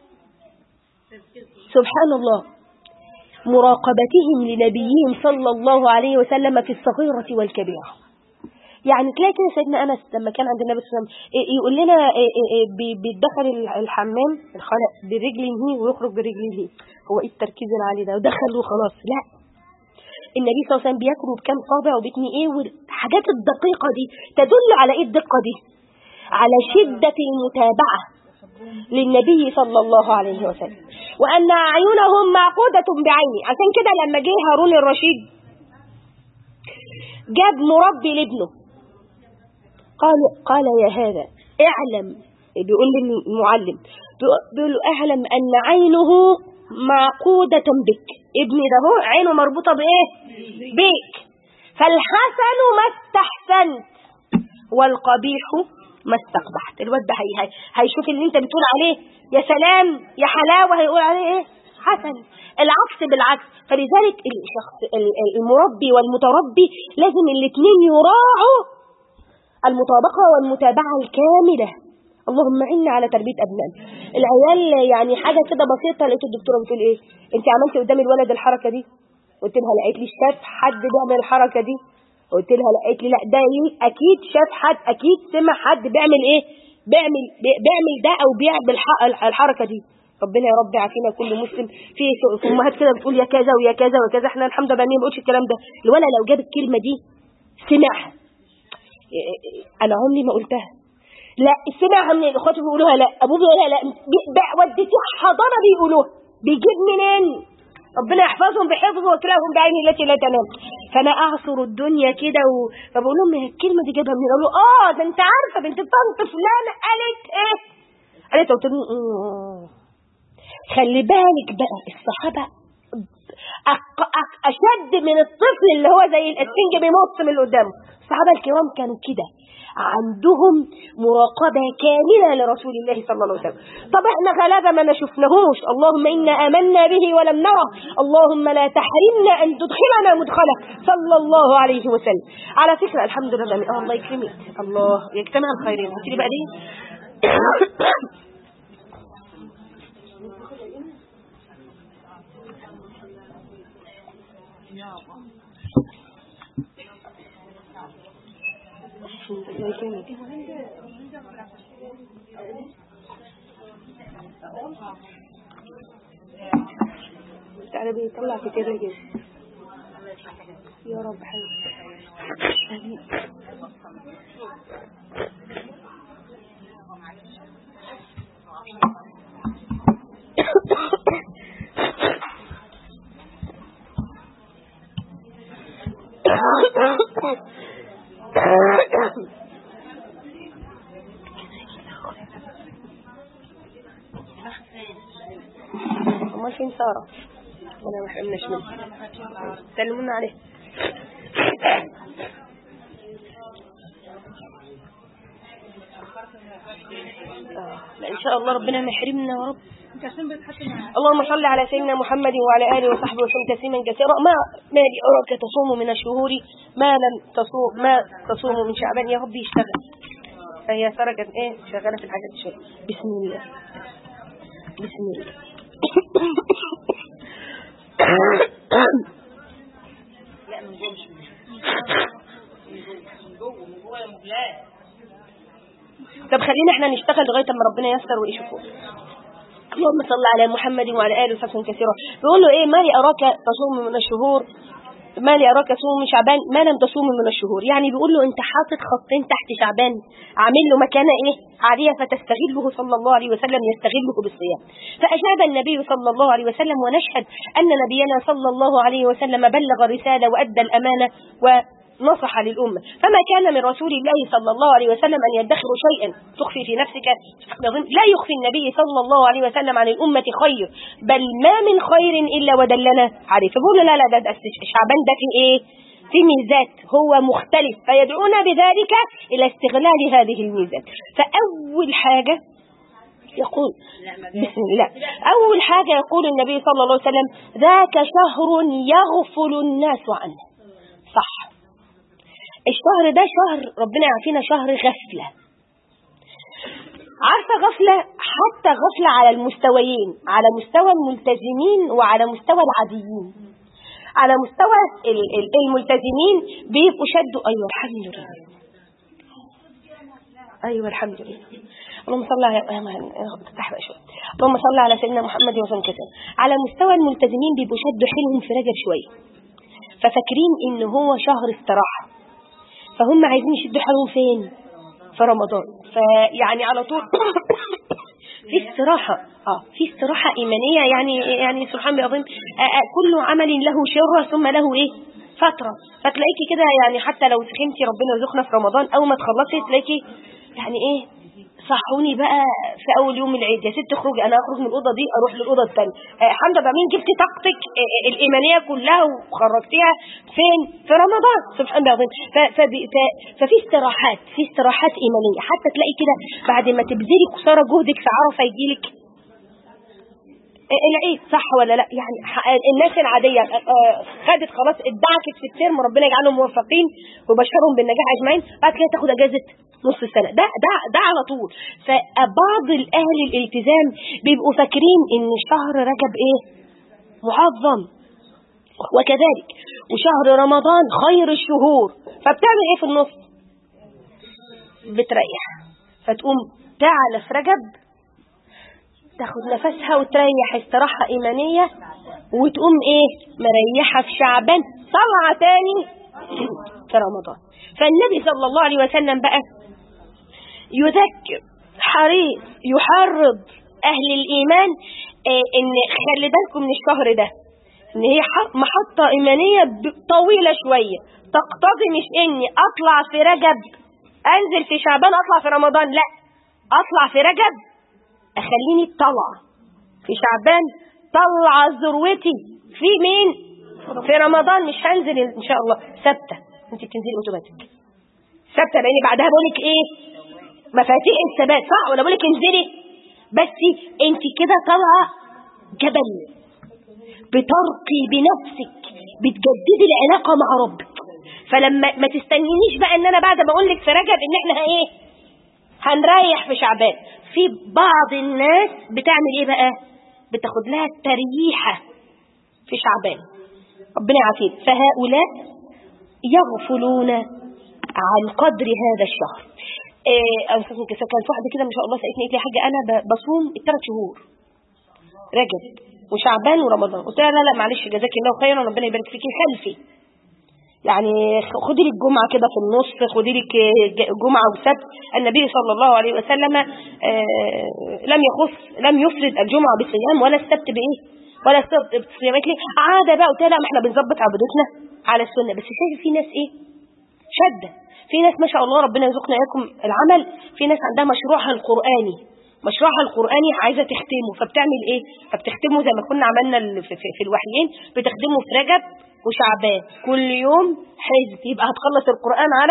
سبحان الله مراقبتهم لنبيهم صلى الله عليه وسلم في الصغيرة والكبيرة يعني تلاقي كده سيدنا انس لما كان عند النبي صلى الله عليه وسلم إيه يقول لنا إيه إيه إيه بي- بيدخل الحمام الخلق برجله هي ويخرج برجله هي هو ايه التركيز العالي ده ودخل وخلاص لا النبي صلى الله عليه وسلم بياكل بكام صابع وبيتني ايه والحاجات الدقيقه دي تدل على ايه الدقه دي على شده المتابعه للنبي صلى الله عليه وسلم وان اعينهم معقوده بعيني عشان كده لما جه هارون الرشيد جاب مربي لابنه قال قال يا هذا اعلم بيقول للمعلم بيقول له اعلم ان عينه معقودة بك ابني ده هو عينه مربوطة بإيه بيك فالحسن ما استحسنت والقبيح ما استقبحت الواد ده هي هي هيشوف اللي انت بتقول عليه يا سلام يا حلاوة هيقول عليه ايه حسن العكس بالعكس فلذلك الشخص ال- ال- المربي والمتربي لازم الاثنين يراعوا المطابقة والمتابعة الكاملة اللهم عنا على تربية أبنائنا العيال يعني حاجة كده بسيطة لقيت الدكتورة بتقول إيه أنت عملتي قدام الولد الحركة دي قلت لها لقيت لي شاف حد بيعمل الحركة دي قلت لها لقيت لي لا ده إيه؟ أكيد شاف حد أكيد سمع حد بيعمل إيه بيعمل بي- بيعمل ده أو بيعمل الح- الح- الحركة دي ربنا يا رب يعافينا كل مسلم في في امهات كده بتقول يا كذا ويا كذا وكذا احنا الحمد لله ما بنقولش الكلام ده الولد لو جاب الكلمه دي سمعها انا عمري ما قلتها لا سمعها من الاخوات بيقولوها لا ابوه بيقولها لا بي- بي- وديتيه حضانه بيقولوها بيجيب منين ربنا يحفظهم بحفظه وكلاهم بعينه التي لا تنام فانا اعصر الدنيا كده و... فبقول لهم هي الكلمه دي جابها منين اقول له اه ده انت عارفه بنت طنط فلانه قالت ايه قالت قلت له "أمم". خلي بالك بقى الصحابه أق... أق... اشد من الطفل اللي هو زي الاسفنج بيمص من اللي قدامه الصحابه الكرام كانوا كده عندهم مراقبة كاملة لرسول الله صلى الله عليه وسلم طب احنا غلابة ما شفناهوش اللهم إنا آمنا به ولم نره اللهم لا تحرمنا أن تدخلنا مدخله صلى الله عليه وسلم على فكرة الحمد لله آه الله يكرمك الله يجتمع الخيرين هاتي لي بقى دي الله يكرمك تعالى بيطلع كتير جدا يا رب حبيبي امال فين ساره انا ما حرمناش منها سلمونا عليه آه، لا ان شاء الله ربنا ما يحرمنا يا رب اللهم صل على سيدنا محمد وعلى اله وصحبه وسلم تسليما كثيرا ما ما لي اراك تصوم من الشهور ما لم تصوم ما تصوم من شعبان يا رب يشتغل فهي ساره كانت ايه شغاله في الحاجات دي شويه بسم الله بسم الله طب خلينا احنا نشتغل لغايه اما ربنا ييسر ويشوفه اللهم صل على محمد وعلى اله وصحبه كثيرا بيقول له ايه ما لي اراك تصوم من الشهور ما لي اراك تصوم من شعبان ما لم تصوم من الشهور يعني بيقول له انت حاطط خطين تحت شعبان عامل له مكانه ايه عاليه فتستغله صلى الله عليه وسلم يستغله بالصيام فاجاب النبي صلى الله عليه وسلم ونشهد ان نبينا صلى الله عليه وسلم بلغ الرساله وادى الامانه و نصح للأمة فما كان من رسول الله صلى الله عليه وسلم أن يدخر شيئا تخفي في نفسك لا يخفي النبي صلى الله عليه وسلم عن الأمة خير بل ما من خير إلا ودلنا عليه فبقول لا لا ده, ده شعبان ده في إيه في ميزات هو مختلف فيدعونا بذلك إلى استغلال هذه الميزات فأول حاجة يقول بسم الله أول حاجة يقول النبي صلى الله عليه وسلم ذاك شهر يغفل الناس عنه صح الشهر ده شهر ربنا يعافينا شهر غفلة عارفة غفلة حتى غفلة على المستويين على مستوى الملتزمين وعلى مستوى العاديين على مستوى ال- ال- الملتزمين بيبقوا شدوا أيوة الحمد لله أيوة الحمد لله اللهم صل على تفتح بقى شوية اللهم صل على سيدنا محمد وسلم كثيرا على مستوى الملتزمين بيبقوا شدوا حيلهم في رجب شوية ففاكرين ان هو شهر استراحة فهم عايزين يشدوا حالهم فين في رمضان فيعني على طول في استراحة اه في استراحة إيمانية يعني يعني سبحان الله العظيم آه، آه، كل عمل له شرة ثم له ايه فترة فتلاقيكي كده يعني حتى لو سخنتي ربنا يرزقنا في رمضان أول ما تخلصي تلاقيكي يعني ايه صحوني بقى في اول يوم العيد يا ست اخرجي انا اخرج من الاوضه دي اروح للاوضه الثانيه آه حمزه بقى مين جبتي طاقتك آه آه، الايمانيه كلها وخرجتيها فين في رمضان سبحان الله العظيم ف- فبي- ف- ففي استراحات في استراحات ايمانيه حتى تلاقي كده بعد ما تبذلي قصارى جهدك في عرفه يجيلك العيد صح ولا لا يعني ح- الناس العادية آه، خدت خلاص ادعكت في الترم ربنا يجعلهم موفقين ويبشرهم بالنجاح اجمعين بعد كده تاخد اجازة نص السنة ده ده ده على طول فبعض الاهل الالتزام بيبقوا فاكرين ان شهر رجب ايه معظم وكذلك وشهر رمضان خير الشهور فبتعمل ايه في النص بتريح فتقوم تعالى في رجب تاخد نفسها وتريح استراحة إيمانية وتقوم إيه مريحة في شعبان طلعة تاني في رمضان فالنبي صلى الله عليه وسلم بقى يذكر حريص يحرض أهل الإيمان آه إن خلي بالكم من الشهر ده إن هي ح- محطة إيمانية ب- طويلة شوية تقتضي مش إني أطلع في رجب أنزل في شعبان أطلع في رمضان لا أطلع في رجب اخليني طلع في شعبان طلع ذروتي في مين في رمضان مش هنزل ان شاء الله ثابته انت بتنزلي اوتوماتيك ثابته لان بعدها بقول لك ايه مفاتيح الثبات صح ولا بقول لك انزلي بس انت كده طالعه جبل بترقي بنفسك بتجددي العلاقه مع ربك فلما ما تستنينيش بقى ان انا بعد ما اقول لك في رجب ان احنا ايه هنريح في شعبان في بعض الناس بتعمل ايه بقى بتاخد لها تريحة في شعبان ربنا يعافيك فهؤلاء يغفلون عن قدر هذا الشهر إيه أنا فاكرة كده كانت واحدة كده ما شاء الله سألتني قالت لي يا حاجة أنا ب- بصوم الثلاث شهور رجب وشعبان ورمضان قلت لها لا لا معلش جزاك الله خيرا ربنا يبارك فيكي خلفي يعني خدي لك جمعة كده في النص خدي لك ج- جمعة وسبت النبي صلى الله عليه وسلم آه، لم يخص لم يفرد الجمعة بصيام ولا السبت بإيه ولا السبت بصيام قالت لي عادة بقى قلت لها لا ما احنا بنظبط عبادتنا على السنة بس شايف في ناس ايه شدة في ناس ما شاء الله ربنا يرزقنا اياكم العمل في ناس عندها مشروعها القرآني مشروعها القرآني عايزة تختمه فبتعمل ايه فبتختمه زي ما كنا عملنا ال- في, في, في الوحيين بتختمه في رجب وشعبان كل يوم حزب يبقى هتخلص القرآن على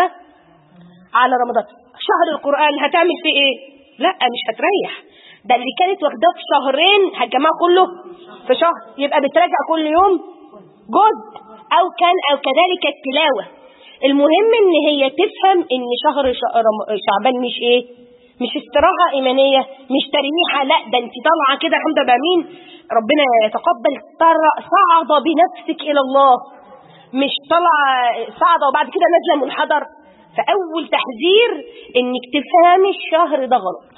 على رمضان شهر القرآن هتعمل فيه ايه لا مش هتريح ده اللي كانت واخداه في شهرين هتجمعه كله في شهر يبقى بتراجع كل يوم جزء او كان او كذلك التلاوة المهم ان هي تفهم ان شهر ش- رم- شعبان مش ايه مش استراحة ايمانية مش تريحة لا ده انت طالعة كده الحمد لله مين ربنا يتقبل طر- صعد بنفسك الى الله مش طالعة صعدة وبعد كده نازلة منحدر فاول تحذير انك تفهمي الشهر ده غلط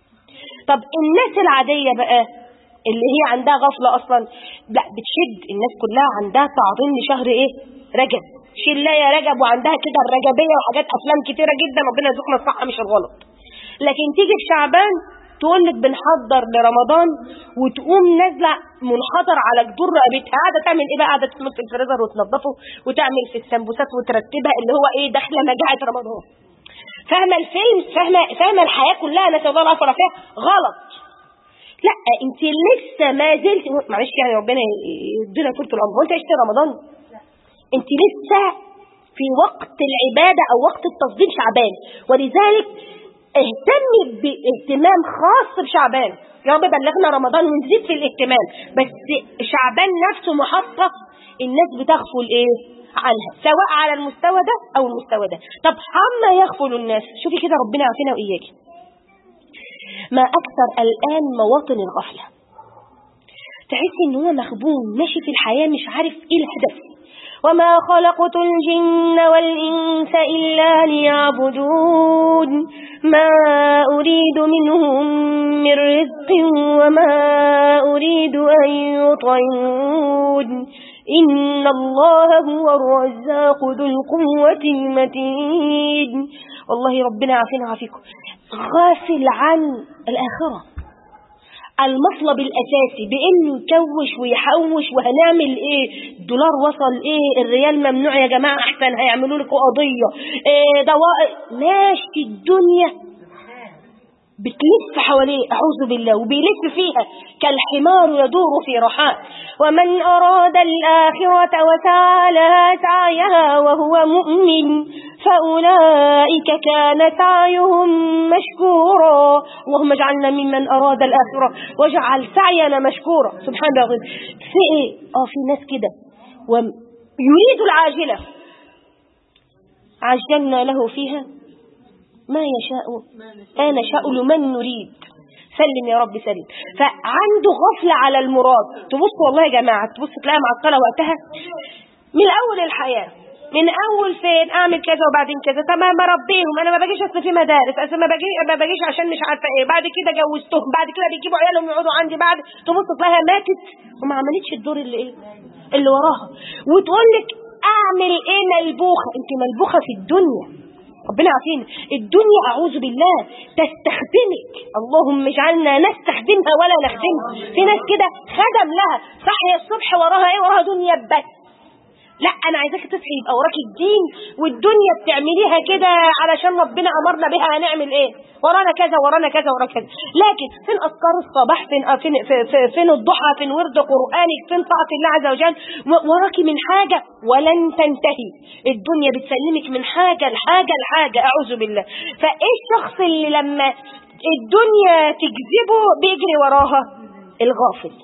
طب الناس العادية بقى اللي هي عندها غفلة أصلا لا بتشد الناس كلها عندها تعظيم لشهر إيه رجب شلة يا رجب وعندها كده الرجبية وحاجات أفلام كتيرة جدا ربنا يرزقنا الصح مش الغلط لكن تيجي في شعبان تقول لك بنحضر لرمضان وتقوم نازله منحدر على جدور رقبتها قاعده تعمل ايه بقى قاعده تنط في الفريزر وتنظفه وتعمل في السمبوسات وترتبها اللي هو ايه داخله مجاعه رمضان فاهمه الفيلم فاهمه فاهمه الحياه كلها نسال الله العافيه والعافيه غلط لا انت لسه ما زلت معلش يعني ربنا يدينا طول العمر هو انت عشت رمضان انت لسه في وقت العباده او وقت التصديق شعبان ولذلك اهتمي باهتمام خاص بشعبان يا رب بلغنا رمضان ونزيد في الاهتمام بس شعبان نفسه محطه الناس بتغفل ايه عنها سواء على المستوى ده او المستوى ده طب عما يغفل الناس شوفي كده ربنا يعافينا واياكي ما أكثر الآن مواطن الغفلة تحسي إن هو مخبون ماشي في الحياة مش عارف إيه الهدف وما خلقت الجن والإنس إلا ليعبدون ما أريد منهم من رزق وما أريد أن يطعمون إن الله هو الرزاق ذو القوة المتين والله ربنا عافينا عافيكم غافل عن الآخرة المطلب الأساسي بإنه يكوش ويحوش وهنعمل إيه الدولار وصل إيه الريال ممنوع يا جماعة أحسن هيعملوا لكم قضية إيه دواء ماشي الدنيا بتلف حواليه أعوذ بالله وبيلف فيها كالحمار يدور في رحاه ومن أراد الآخرة وسعى لها سعيها وهو مؤمن فأولئك كان سعيهم مشكورا اللهم اجعلنا ممن أراد الآخرة واجعل سعينا مشكورا سبحان الله في إيه؟ آه في ناس كده ويريد العاجلة عجلنا له فيها ما يشاء ما نشاء لمن نريد سلم يا رب سلم فعنده غفلة على المراد تبص والله يا جماعة تبص تلاقيها معطلة وقتها من أول الحياة من أول فين أعمل كذا وبعدين كذا طب ما بربيهم أنا ما باجيش أصل في مدارس أصل ما باجي ما باجيش عشان مش عارفة إيه بعد كده جوزتهم بعد كده بيجيبوا عيالهم يقعدوا عندي بعد تبص تلاقيها ماتت وما عملتش الدور اللي إيه اللي وراها وتقول لك أعمل إيه ملبوخة أنت ملبوخة في الدنيا ربنا عارفين الدنيا أعوذ بالله تستخدمك اللهم اجعلنا نستخدمها ولا نخدمها في ناس كده خدم لها صحي الصبح وراها ايه وراها دنيا بس لا انا عايزاك تصحي يبقى وراك الدين والدنيا بتعمليها كده علشان ربنا امرنا بها هنعمل ايه ورانا كذا ورانا كذا ورانا كذا لكن فين اذكار الصباح فين فين فين, فين الضحى فين ورد قرانك فين طاعه الله عز وجل وراكي من حاجه ولن تنتهي الدنيا بتسلمك من حاجه لحاجه لحاجه اعوذ بالله فايه الشخص اللي لما الدنيا تجذبه بيجري وراها الغافل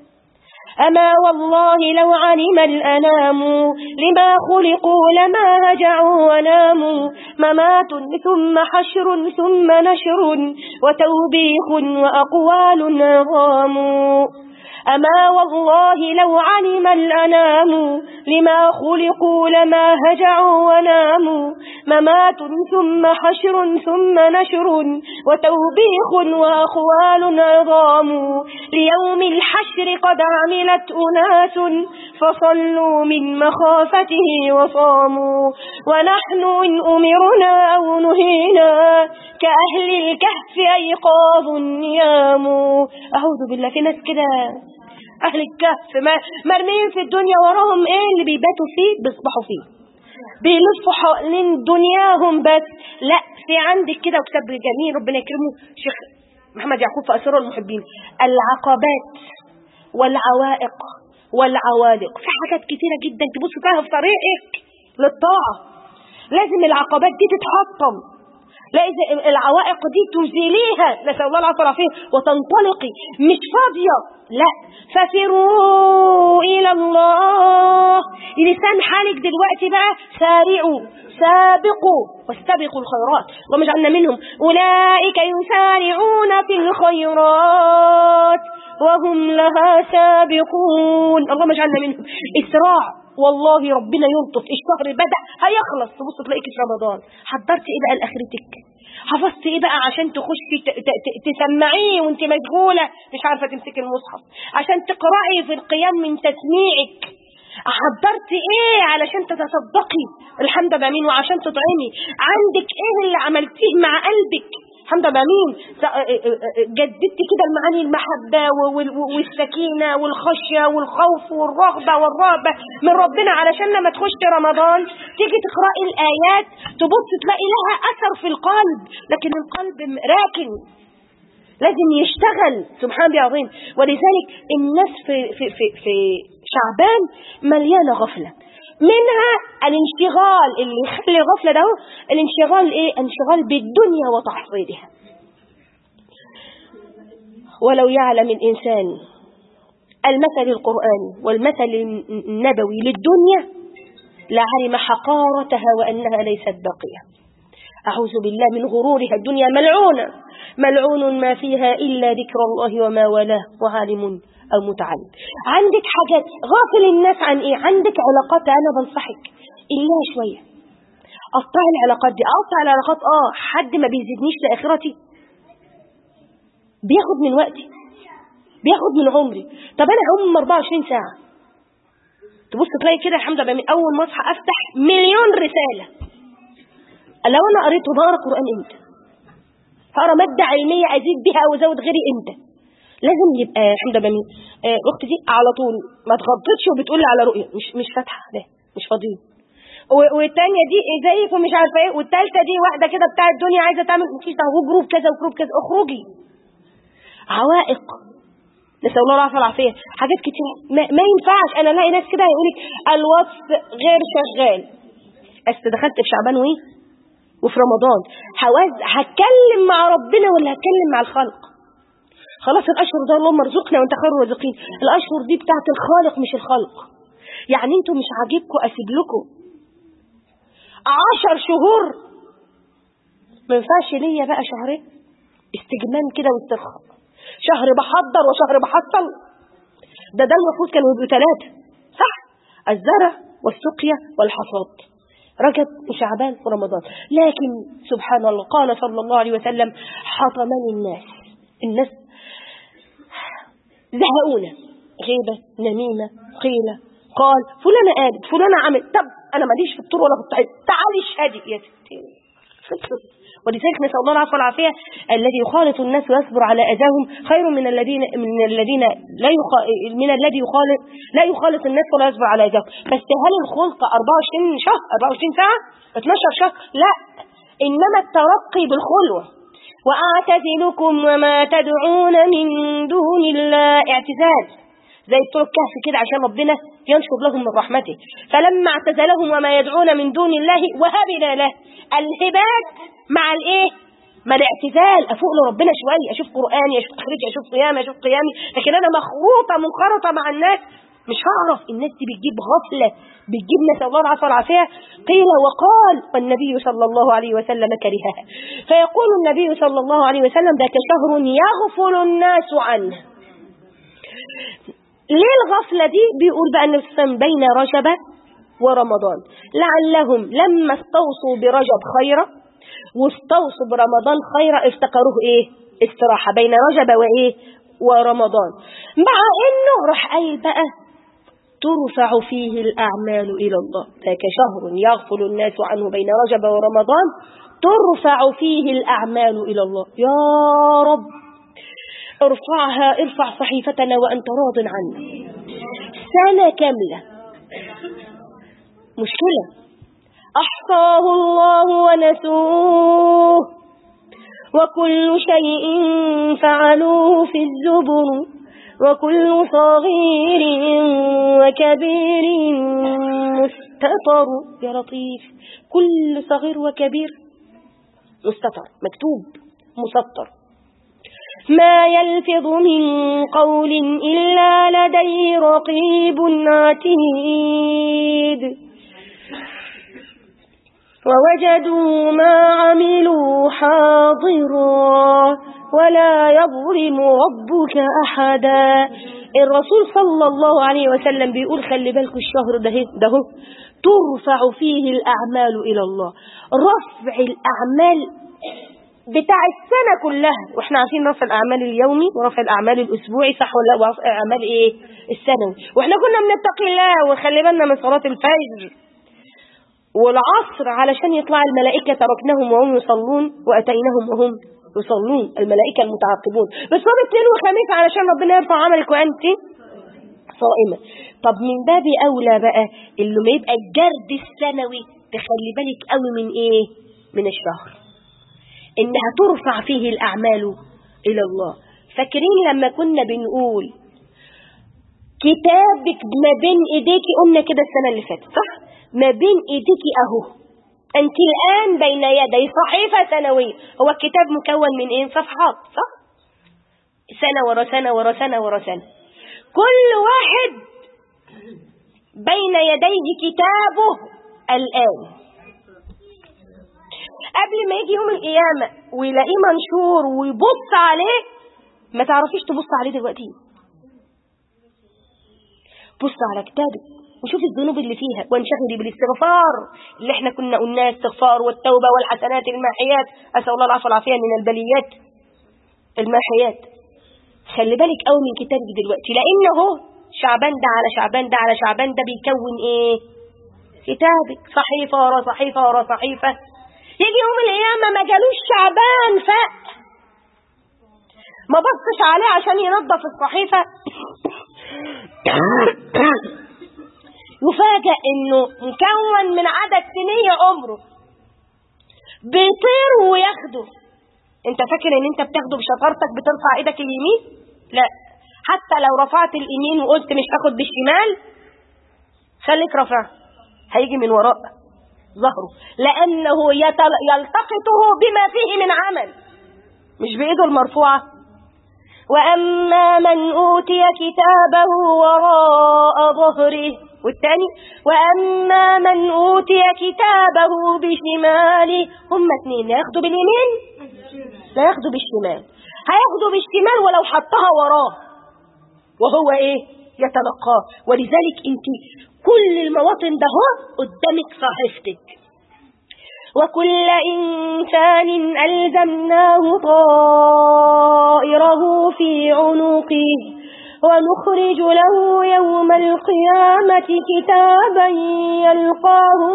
أما والله لو علم الأنام لما خلقوا لما هجعوا وناموا ممات ثم حشر ثم نشر وتوبيخ وأقوال عظام أما والله لو علم الأنام لما خلقوا لما هجعوا وناموا ممات ثم حشر ثم نشر وتوبيخ وأخوال عظام ليوم الحشر قد عملت أناس فصلوا من مخافته وصاموا ونحن إن أمرنا أو نهينا كأهل الكهف أيقاظ نيام أعوذ بالله في ناس كده أهل الكهف ما مرميين في الدنيا وراهم إيه اللي بيباتوا فيه بيصبحوا فيه بيلفوا حوالين دنياهم بس لا في عندك كده وكتاب جميل ربنا يكرمه شيخ محمد يعقوب في أسرار المحبين العقبات والعوائق والعوالق في حاجات كتيرة جدا تبص فيها في طريقك للطاعة لازم العقبات دي تتحطم لازم العوائق دي تزيليها نسأل الله العافية والعافية وتنطلقي مش فاضية لا ففروا إلى الله لسان حالك دلوقتي بقى سارعوا سابقوا واستبقوا الخيرات اللهم اجعلنا منهم أولئك يسارعون في الخيرات وهم لها سابقون اللهم اجعلنا منهم إسراع والله ربنا يلطف الشهر بدأ هيخلص تبص تلاقيك في رمضان حضرت ايه بقى لاخرتك حفظت ايه بقى عشان تخشي تسمعيه وانت مشغولة مش عارفة تمسكي المصحف عشان تقرأي في القيام من تسميعك حضرت ايه علشان تتصدقي الحمد لله مين وعشان تطعمي عندك ايه اللي عملتيه مع قلبك الحمد لله مين جددت كده المعاني المحبة والسكينة والخشية والخوف والرغبة والرهبة من ربنا علشان لما تخش رمضان تيجي تقرأي الآيات تبص تلاقي لها أثر في القلب لكن القلب راكن لازم يشتغل سبحان الله عظيم ولذلك الناس في, في, في, في شعبان مليانة غفلة منها الانشغال اللي يخلي الغفلة ده الانشغال ايه انشغال بالدنيا وتحصيلها ولو يعلم الإنسان المثل القرآني والمثل النبوي للدنيا لعلم حقارتها وأنها ليست باقية أعوذ بالله من غرورها الدنيا ملعونة ملعون ما فيها إلا ذكر الله وما والاه وعالم أو متعلم عندك حاجات غافل الناس عن إيه عندك علاقات أنا بنصحك إلا شوية قطع العلاقات دي أقطع العلاقات آه حد ما بيزيدنيش لآخرتي بياخد من وقتي بياخد من عمري طب أنا هم 24 ساعة تبص تلاقي كده الحمد لله من أول ما أصحى أفتح مليون رسالة لو أنا قريت بقرا قرآن إمتى هقرا مادة علمية أزيد بها أو أزود غيري إمتى لازم يبقى الحمد لله مين آه الاخت دي على طول ما تغطتش وبتقول لي على رؤيه مش مش فاتحه لا مش فاضيين و- والتانية دي زيك ومش عارفة ايه والتالتة دي واحدة كده بتاع الدنيا عايزة تعمل مفيش دعوة جروب كذا وجروب كذا اخرجي عوائق نسأل الله العافية والعافية حاجات كتير ما, ما ينفعش انا الاقي ناس كده يقولك الوصف غير شغال بس دخلت في شعبان وايه وفي رمضان حواز هتكلم مع ربنا ولا هتكلم مع الخلق خلاص الاشهر ده اللهم ارزقنا وانت خير الرازقين الاشهر دي بتاعت الخالق مش الخلق يعني انتوا مش عاجبكم اسيب لكم عشر شهور ما ينفعش ليا بقى شهرين استجمام كده واسترخاء شهر بحضر وشهر بحصل ده ده المفروض كانوا يبقوا ثلاثة صح الزرع والسقيا والحصاد رجب وشعبان ورمضان لكن سبحان الله قال صلى الله عليه وسلم حطمني الناس الناس زهقونا غيبة نميمة قيلة قال فلانة قالت فلانة عمل طب أنا ماليش في الطور ولا في الطحين تعالي اشهدي يا ستي ولذلك نسأل الله العفو والعافية الذي يخالط الناس ويصبر على أذاهم خير من الذين من الذين لا يخ... من الذي يخالط لا يخالط الناس ولا يصبر على أذاهم بس هل الخلطة 24 شهر 24 ساعة 12 شهر لا إنما الترقي بالخلوة وأعتزلكم وما تدعون من دون الله اعتزال زي بتوع الكهف كده عشان ربنا ينشر لهم من رحمته فلما اعتزلهم وما يدعون من دون الله وهبنا له الهبات مع الايه مع الاعتزال افوق لربنا شويه اشوف قراني اشوف تخريجي اشوف صيامي اشوف قيامي لكن انا مخروطه منخرطه مع الناس مش هعرف الناس دي بتجيب غفله بتجيب نسال الله العافيه والعافيه قيل وقال والنبي صلى الله عليه وسلم كرهها فيقول النبي صلى الله عليه وسلم ذاك شهر يغفل الناس عنه ليه الغفلة دي بيقول بقى النبي صلى الله عليه وسلم بين رجب ورمضان لعلهم لما استوصوا برجب خيرا واستوصوا برمضان خيرا افتكروه ايه استراحة بين رجب وايه ورمضان مع انه راح قايل بقى ترفع فيه الأعمال إلى الله ذاك شهر يغفل الناس عنه بين رجب ورمضان ترفع فيه الأعمال إلى الله يا رب ارفعها ارفع صحيفتنا وأنت راض عنا سنة كاملة مشكلة أحصاه الله ونسوه وكل شيء فعلوه في الزبر وكل صغير وكبير مستطر يا لطيف كل صغير وكبير مستطر مكتوب مسطر ما يلفظ من قول إلا لديه رقيب عتيد ووجدوا ما عملوا حاضرا ولا يظلم ربك أحدا الرسول صلى الله عليه وسلم بيقول خلي بالكم الشهر ده ده هو ترفع فيه الأعمال إلى الله رفع الأعمال بتاع السنة كلها واحنا عارفين رفع الأعمال اليومي ورفع الأعمال الأسبوعي صح ولا ورفع الأعمال إيه السنوي واحنا كنا بنتقي الله وخلي بالنا من صلاة الفجر والعصر علشان يطلع الملائكة تركناهم وهم يصلون وأتيناهم وهم يصلون الملائكة المتعاقبون بس هو اثنين وخميس علشان ربنا يرفع عملك وأنت صائمة طب من باب أولى بقى اللي ما يبقى الجرد السنوي تخلي بالك قوي من إيه من الشهر إنها ترفع فيه الأعمال إلى الله فاكرين لما كنا بنقول كتابك ما بين إيديكي قلنا كده السنة اللي فاتت صح ما بين إيديكي أهو أنت الآن بين يدي صحيفة سنوية هو الكتاب مكون من إيه صفحات صح سنة ورا سنة ورا سنة ورا سنة كل واحد بين يديه كتابه الآن قبل ما يجي يوم القيامة ويلاقيه منشور ويبص عليه ما تعرفيش تبص عليه دلوقتي بص على كتابك وشوف الذنوب اللي فيها وانشغلي بالاستغفار اللي احنا كنا قلناه استغفار والتوبة والحسنات الماحيات أسأل الله العفو والعافية من البليات الماحيات خلي بالك قوي من كتابك دلوقتي لأن هو شعبان ده على شعبان ده على شعبان ده بيكون ايه كتابك صحيفة ورا صحيفة ورا صحيفة يجي يوم القيامة ما جالوش شعبان فاق ما بصش عليه عشان ينظف الصحيفة يفاجأ انه مكون من عدد سنين عمره بيطير وياخده انت فاكر ان انت بتاخده بشطارتك بترفع ايدك اليمين لا حتى لو رفعت اليمين وقلت مش هاخد بالشمال خليك رافع هيجي من وراء ظهره لانه يتل... يلتقطه بما فيه من عمل مش بايده المرفوعه واما من اوتي كتابه وراء ظهره والثاني واما من اوتي كتابه بشماله هم اثنين ياخدوا باليمين لا ياخدوا بالشمال هياخدوا بالشمال ولو حطها وراه وهو ايه يتلقاه ولذلك انت كل المواطن ده هو قدامك صحيفتك وكل إنسان ألزمناه طائره في عنقه ونخرج له يوم القيامة كتابا يلقاه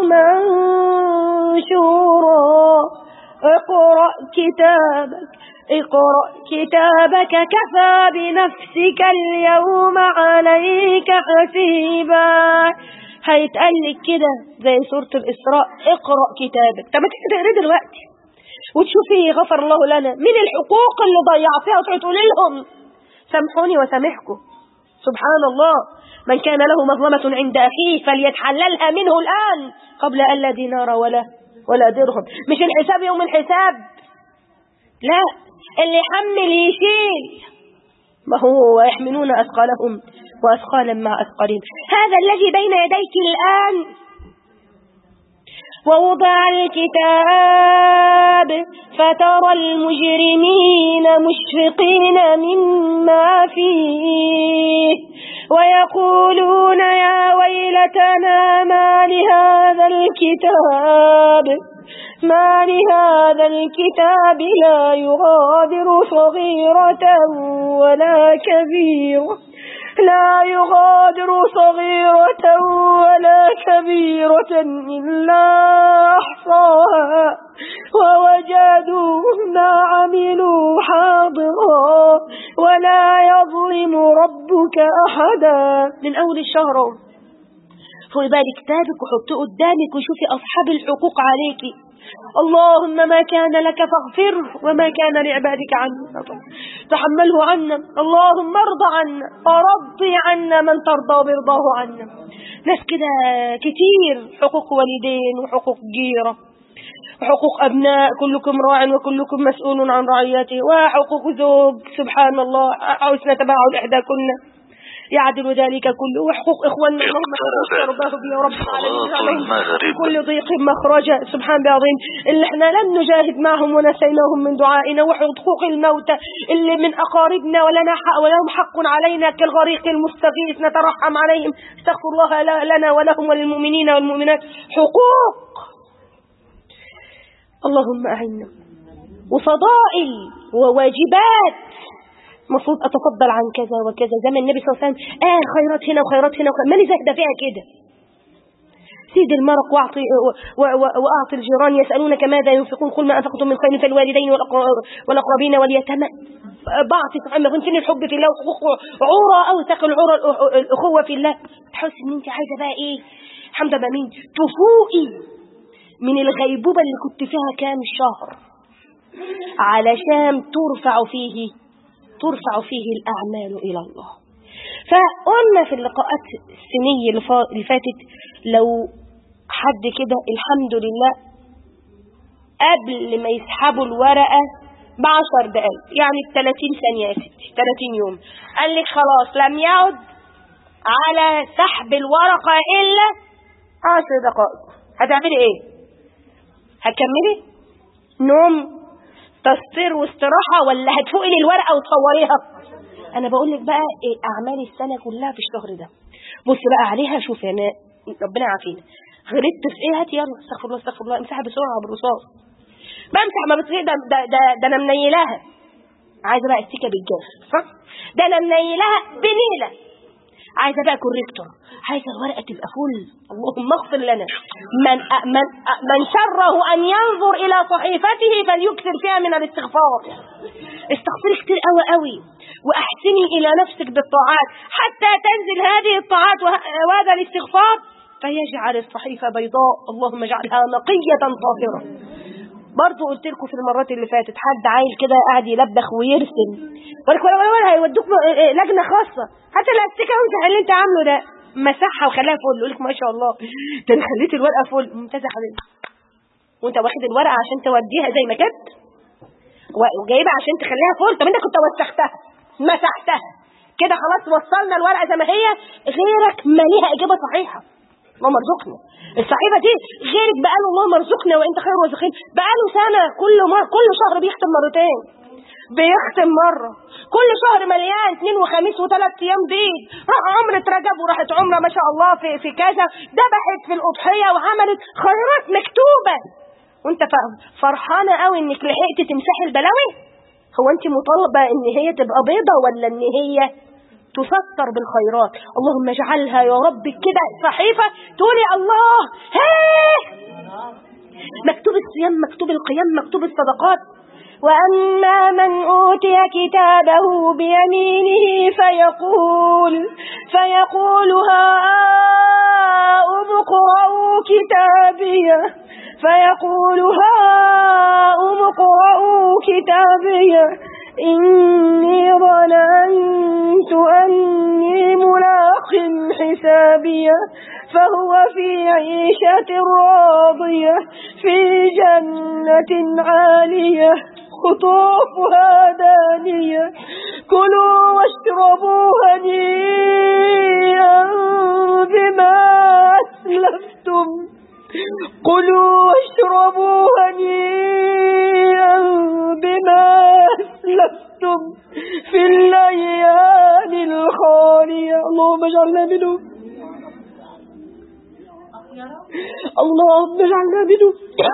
منشورا اقرأ كتابك اقرأ كتابك كفى بنفسك اليوم عليك حسيبا هيتقال لك كده زي سورة الإسراء اقرأ كتابك طب ما تيجي تقري دلوقتي وتشوفي غفر الله لنا من الحقوق اللي ضيعتيها وتقعدي تقولي لهم سامحوني وسامحكم سبحان الله من كان له مظلمة عند أخيه فليتحللها منه الآن قبل أن لا دينار ولا ولا درهم مش الحساب يوم الحساب لا اللي يحمل يشيل ما هو يحملون أثقالهم وأثقالا مع أثقالهم هذا الذي بين يديك الآن ووضع الكتاب فترى المجرمين مشفقين مما فيه ويقولون يا ويلتنا ما لهذا الكتاب ما لهذا الكتاب لا يغادر صغيرة ولا كبيرة لا يغادر صغيرة ولا كبيرة إلا أحصاها ووجدوا ما عملوا حاضرا ولا يظلم ربك أحدا من أول الشهر خذي بالك كتابك وحطيه قدامك وشوفي أصحاب الحقوق عليكي اللهم ما كان لك فاغفره وما كان لعبادك عنا تحمله عنا اللهم ارضى عنا ورضي عنا من ترضى برضاه عنا ناس كده كتير حقوق والدين وحقوق جيرة وحقوق أبناء كلكم راع وكلكم مسؤول عن رعيته وحقوق زوج سبحان الله عاوزنا تباعد إحداكن يعدل ذلك كله وحقوق إخواننا اللهم ترضاه به يا رب العالمين كل ضيق مخرجا سبحان بعظيم اللي احنا لم نجاهد معهم ونسيناهم من دعائنا وحقوق الموتى اللي من أقاربنا ولنا حق ولهم حق علينا كالغريق المستغيث نترحم عليهم استغفر الله لنا ولهم وللمؤمنين والمؤمنات حقوق اللهم أعنا وفضائل وواجبات المفروض أتفضل عن كذا وكذا زي ما النبي صلى الله عليه وسلم قال خيرات هنا وخيرات هنا وخيرات ماني زاهده فيها كده سيد المرق واعطي واعطي الجيران يسالونك ماذا ينفقون قل ما انفقتم من خير فالوالدين والاقربين واليتامى بعطي سبحان الله فين الحب في الله وحقوق عورة اوثق العورة الاخوه في الله تحس ان انت عايزه بقى ايه الحمد لله مين تفوقي من الغيبوبه اللي كنت فيها كام شهر علشان ترفع فيه ترفع فيه الأعمال إلى الله فقلنا في اللقاءات السنية اللي فاتت لو حد كده الحمد لله قبل ما يسحبوا الورقة بعشر دقايق يعني 30 ثانية يا ستي 30 يوم قال لك خلاص لم يعد على سحب الورقة إلا 10 دقائق هتعملي ايه هتكملي نوم تسطير واستراحة ولا هتفوقي للورقة وتصوريها انا بقول لك بقى إيه اعمال السنة كلها في الشهر ده بص بقى عليها شوف يعني ربنا يعافينا غلطت في ايه هات يلا استغفر الله استغفر الله امسحها بسرعة بالرصاص بمسح ما بتصير ده, ده, ده, ده انا منيلاها عايزه بقى استيكه بالجاف صح ده انا منيلاها بنيله عايزه بقى كوريكتور عايزه الورقه تبقى فل اللهم اغفر لنا من من من شره ان ينظر الى صحيفته فليكثر فيها من الاستغفار استغفري كتير قوي قوي واحسني الى نفسك بالطاعات حتى تنزل هذه الطاعات وهذا الاستغفار فيجعل الصحيفة بيضاء اللهم اجعلها نقية طاهرة برضه قلت لكم في المرات اللي فاتت حد عايل كده قاعد يلبخ ويرسم ولك ولا ولا ولا هيودوك م- إيه لجنه خاصه حتى الاستيكه وانت اللي انت عامله ده مسحها وخلاها فل يقول لك ما شاء الله ده انا خليت الورقه فل ممتازه يا حبيبي وانت واخد الورقه عشان توديها زي ما كانت و- وجايبها عشان تخليها فل طب انت كنت وسختها مسحتها كده خلاص وصلنا الورقه زي ما هي غيرك ما ليها اجابه صحيحه اللهم ارزقنا الصحيفه دي غيرك بقاله اللهم ارزقنا وانت خير الرازقين بقاله سنه كل مره كل شهر بيختم مرتين بيختم مره كل شهر مليان اثنين وخميس وثلاث ايام بيض راح عمرة رجب وراحت عمره ما شاء الله في في كذا ذبحت في الاضحيه وعملت خيرات مكتوبه وانت ف- فرحانه قوي انك لحقت تمسحي البلاوي هو انت مطالبه ان هي تبقى بيضه ولا ان هي تستر بالخيرات اللهم اجعلها يا رب كده صحيفة تقولي الله هيه مكتوب الصيام مكتوب القيام مكتوب الصدقات وأما من أوتي كتابه بيمينه فيقول فيقول هاؤم اقرءوا كتابيه فيقول هاؤم اقرءوا كتابيه إني ظننت أني ملاق حسابيه فهو في عيشة راضية في جنة عالية خطوفها دانية كلوا واشربوا هنيئا بما أسلفتم كلوا واشربوا هنيئا بما أسلفتم في الأيام الخالية اللهم اجعلنا منهم اللهم اجعلنا منهم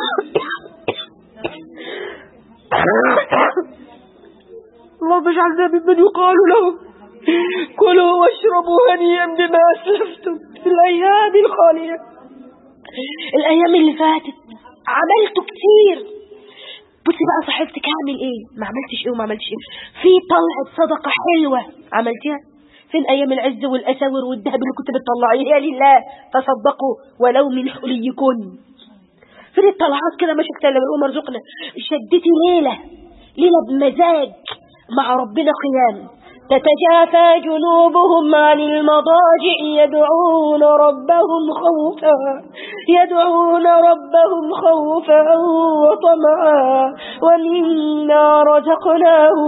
اللهم اجعلنا ممن يقال لهم كلوا واشربوا هنيئا بما أسلفتم في الأيام الخالية الأيام اللي فاتت عملت كتير بصي بقى صحيفتك هعمل ايه ما عملتش ايه وما عملتش ايه في طلعة صدقة حلوة عملتيها فين ايام العز والاساور والذهب اللي كنت بتطلعيها لله تصدقوا ولو من حليكن فين الطلعات كده ماشي كده اللي مرزقنا شدتي ليلة ليلة بمزاج مع ربنا قيام تتجافى جنوبهم عن المضاجع يدعون ربهم خوفا يدعون ربهم خوفا وطمعا ومما رزقناهم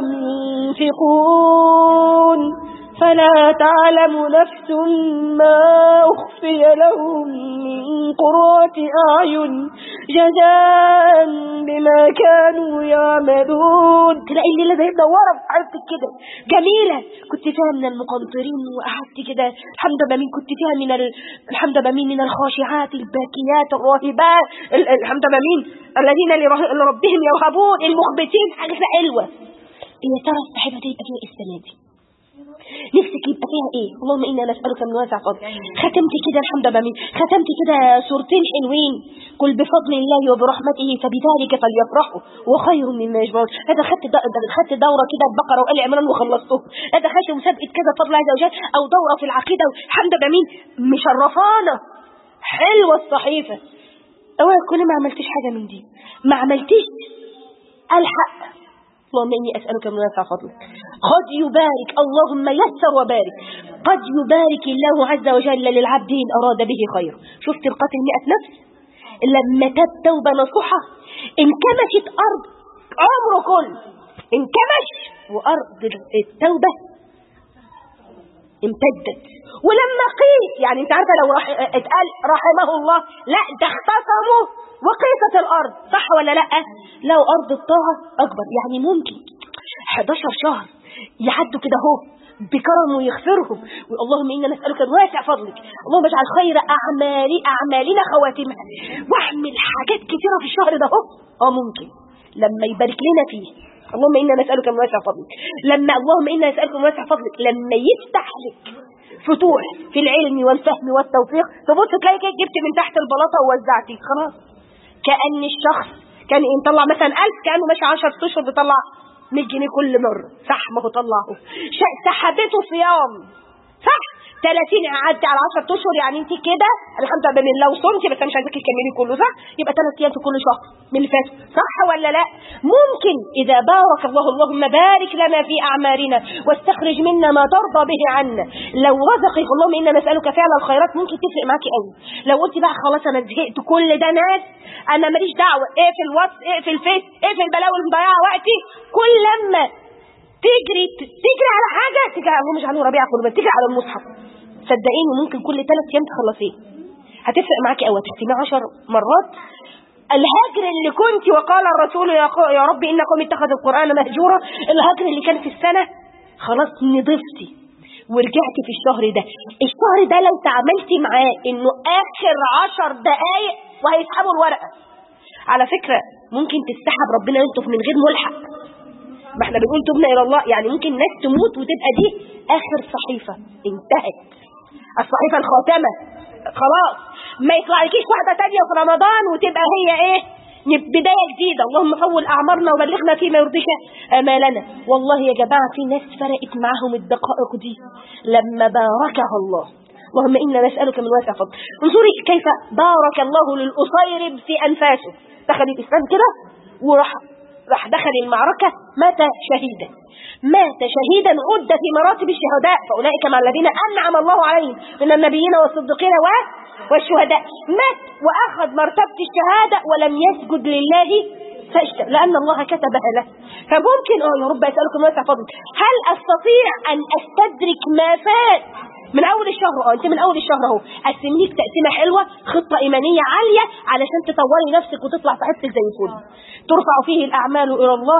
ينفقون فلا تعلم نفس ما أخفي لهم من قرة أعين جزاء بما كانوا يعملون تلاقي الليلة زي مدورة في حالتك كده جميلة كنت فيها من المقنطرين وقعدت كده الحمد لله مين كنت فيها من ال... الحمد لله مين من الخاشعات الباكيات الراهبات ال... الحمد لله مين الذين لره- لربهم يرهبون المخبتين حاجة حلوة يا ترى الصحيفة دي يبقى فيها إيه السنة دي نفسك يبقى فيها ايه اللهم انا نسالك من واسع فضل ختمت كده الحمد لله مين ختمت كده سورتين حلوين قل بفضل الله وبرحمته فبذلك فليفرحوا وخير مما يجمعون هذا خدت د- د- خدت دوره كده البقره وال عمران وخلصته هذا خدت مسابقه كده بفضل الله عز وجل او دوره في العقيده الحمد لله مين مشرفانا حلوه الصحيفه اوعى تكوني ما عملتيش حاجه من دي ما عملتيش الحق اللهم إني أسألك من واسع فضلك قد يبارك اللهم يسر وبارك قد يبارك الله عز وجل للعبد إن أراد به خير شفت القتل مئة نفس لما تاب توبة نصوحة انكمشت أرض عمره كله انكمش وأرض التوبة امتدت ولما قيس يعني انت عارفه لو رح... اتقال رحمه الله لا ده اختصموا وقيست الارض صح ولا لا لو ارض الطاعه اكبر يعني ممكن 11 شهر يعدوا كده اهو بكرم ويغفرهم اللهم انا نسالك بواسع فضلك اللهم اجعل خير اعمالي اعمالنا خواتمها واعمل حاجات كتيره في الشهر ده اهو اه ممكن لما يبارك لنا فيه اللهم انا نسالك من واسع فضلك لما اللهم انا نسالك من واسع فضلك لما يفتح لك فتوح في العلم والفهم والتوفيق تبص تلاقي كده جبت من تحت البلاطه ووزعتي خلاص كأن الشخص كان يطلع مثلا 1000 كأنه ماشي 10 اشهر بيطلع 100 جنيه كل مرة صح ما هو طلعه ش- سحبته صيام صح 30 قعدتي على 10 اشهر يعني انت كده الحمد لله من لو صمتي بس انا مش عايزاكي تكملي كله صح يبقى ثلاث ايام في كل شهر من اللي فات صح ولا لا ممكن اذا بارك الله اللهم بارك لنا في اعمالنا واستخرج منا ما ترضى به عنا لو رزقك اللهم انا نسالك فعل الخيرات ممكن تفرق معاكي قوي لو قلتي بقى خلاص انا زهقت كل ده ناس انا ماليش دعوه ايه في الواتس ايه في الفيس ايه في البلاوي اللي مضيعه وقتي كل لما تجري تجري على حاجه تجري على اللهم اجعله ربيع قلوبنا تجري على المصحف صدقيني ممكن كل ثلاث ايام تخلصيه هتفرق معاكي قوي تختميه 10 مرات الهجر اللي كنت وقال الرسول يا, قو- يا رب ان قوم اتخذوا القران مهجورا الهجر اللي كان في السنه خلاص نضفتي ورجعتي في الشهر ده الشهر ده لو تعاملتي معاه انه اخر عشر دقايق وهيسحبوا الورقه على فكره ممكن تسحب ربنا ينطف من غير ملحق ما احنا بنقول تبنا الى الله يعني ممكن ناس تموت وتبقى دي اخر صحيفه انتهت الصحيفه الخاتمه خلاص ما يطلعلكيش واحده تانية في رمضان وتبقى هي ايه بداية جديدة اللهم طول أعمارنا وبلغنا فيما يرضيك آمالنا والله يا جماعة في ناس فرقت معاهم الدقائق دي لما باركها الله اللهم إنا نسألك من واسع فضل انظري كيف بارك الله للأصيرب في أنفاسه دخل الإسلام كده وراح راح دخل المعركة مات شهيدا مات شهيدا عد في مراتب الشهداء فأولئك مع الذين أنعم الله عليهم من النبيين والصديقين و والشهداء مات وأخذ مرتبة الشهادة ولم يسجد لله سجدة لأن الله كتبها له فممكن اه يا رب أسألكم واسع فضل هل أستطيع أن أستدرك ما فات من أول الشهر اه أنت من أول الشهر أهو قسميك تقسيمة حلوة خطة إيمانية عالية علشان تطوري نفسك وتطلع صحتك زي الفل ترفع فيه الأعمال إلى الله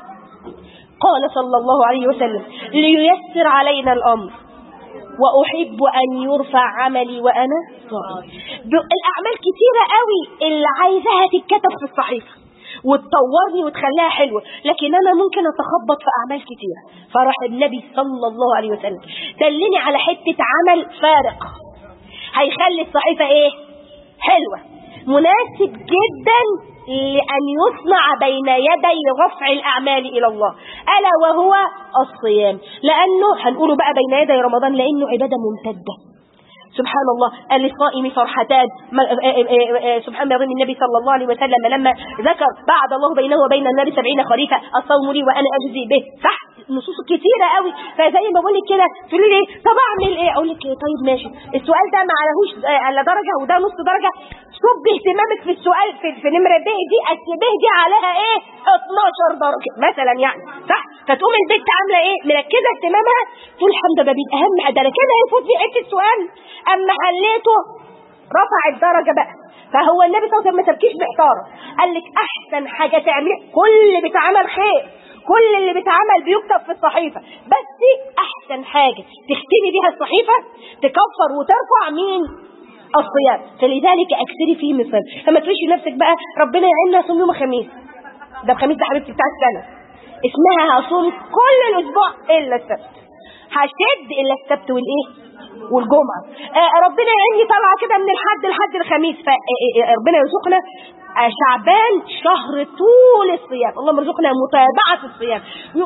قال صلى الله عليه وسلم لييسر علينا الأمر وأحب أن يرفع عملي وأنا صائم الأعمال كتيرة قوي اللي عايزاها تتكتب في الصحيفة وتطورني وتخليها حلوة لكن أنا ممكن أتخبط في أعمال كتيرة فراح النبي صلى الله عليه وسلم دلني على حتة عمل فارق هيخلي الصحيفة إيه حلوة مناسب جدا لأن يصنع بين يدي رفع الأعمال إلى الله ألا وهو الصيام لأنه هنقوله بقى بين يدي رمضان لأنه عبادة ممتدة سبحان الله للصائم فرحتان سبحان الله النبي صلى الله عليه وسلم لما ذكر بعد الله بينه وبين النار سبعين خريفة الصوم لي وأنا أجزي به صح نصوص كتيرة قوي فزي ما بقول لك كده تقولي لي طب أعمل إيه أقول لك طيب ماشي السؤال ده ما عليهوش إلا درجة وده نص درجة صب اهتمامك في السؤال في, في نمرة ب دي أصل ب دي عليها إيه 12 درجة مثلا يعني صح فتقوم البنت عاملة إيه مركزة اهتمامها تقول الحمد لله بيبقى أهم ده أنا كده هيفوت في حتة سؤال أما حليته رفع الدرجة بقى فهو النبي صلى الله عليه وسلم ما سابكيش محتارة قال لك أحسن حاجة تعملي كل اللي بيتعمل خير كل اللي بيتعمل بيكتب في الصحيفة بس أحسن حاجة تختمي بيها الصحيفة تكفر وترفع مين الصيام فلذلك أكثري فيه مثال فما تقوليش لنفسك بقى ربنا يعيننا صوم يوم الخميس ده الخميس ده حبيبتي بتاع السنة اسمها هصوم كل الأسبوع إلا السبت هشد إلا السبت والإيه والجمعة آه ربنا يعني طالعة كده من الحد لحد الخميس فربنا يرزقنا آه شعبان شهر طول الصيام اللهم ارزقنا متابعة الصيام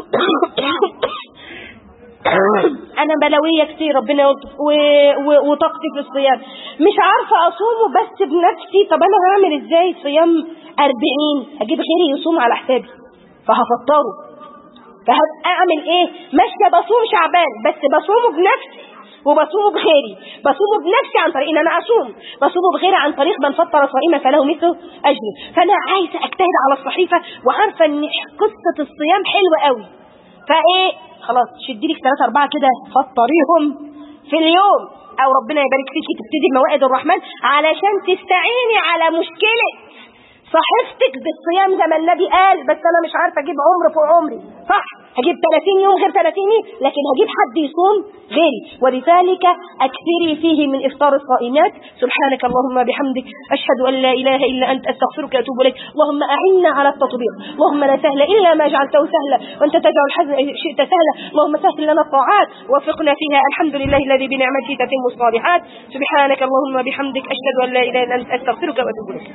انا بلوية كتير ربنا يلطف وطاقتي في الصيام مش عارفة اصومه بس بنفسي طب انا هعمل ازاي صيام 40 اجيب غيري يصوم على حسابي فهفطره فهعمل ايه ماشية بصوم شعبان بس بصومه بنفسي وبصومه بغيري بصومه بنفسي عن طريق ان انا اصوم بصومه بغيري عن طريق من فطر صائما فله مثل اجري فانا عايزه اجتهد على الصحيفه وعارفه ان قصه الصيام حلوه قوي فايه خلاص شدي لك ثلاثة أربعة كده فطريهم في اليوم أو ربنا يبارك فيكي تبتدي بموائد الرحمن علشان تستعيني على مشكلة صحيفتك بالصيام زي ما النبي قال بس أنا مش عارفة أجيب عمر فوق عمري صح هجيب 30 يوم غير 30 لكن هجيب حد يصوم غيري ولذلك أكثري فيه من إفطار الصائمات سبحانك اللهم بحمدك أشهد أن لا إله إلا أنت أستغفرك وأتوب إليك اللهم أعنا على التطبيق اللهم لا سهل إلا ما جعلته سهلا وأنت تجعل الحزن شئت سهلا اللهم سهل لنا الطاعات وفقنا فيها الحمد لله الذي بنعمته تتم الصالحات سبحانك اللهم بحمدك أشهد أن لا إله إلا أنت أستغفرك وأتوب إليك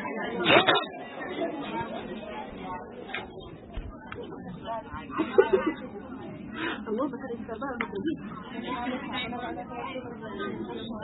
الله بخير السماء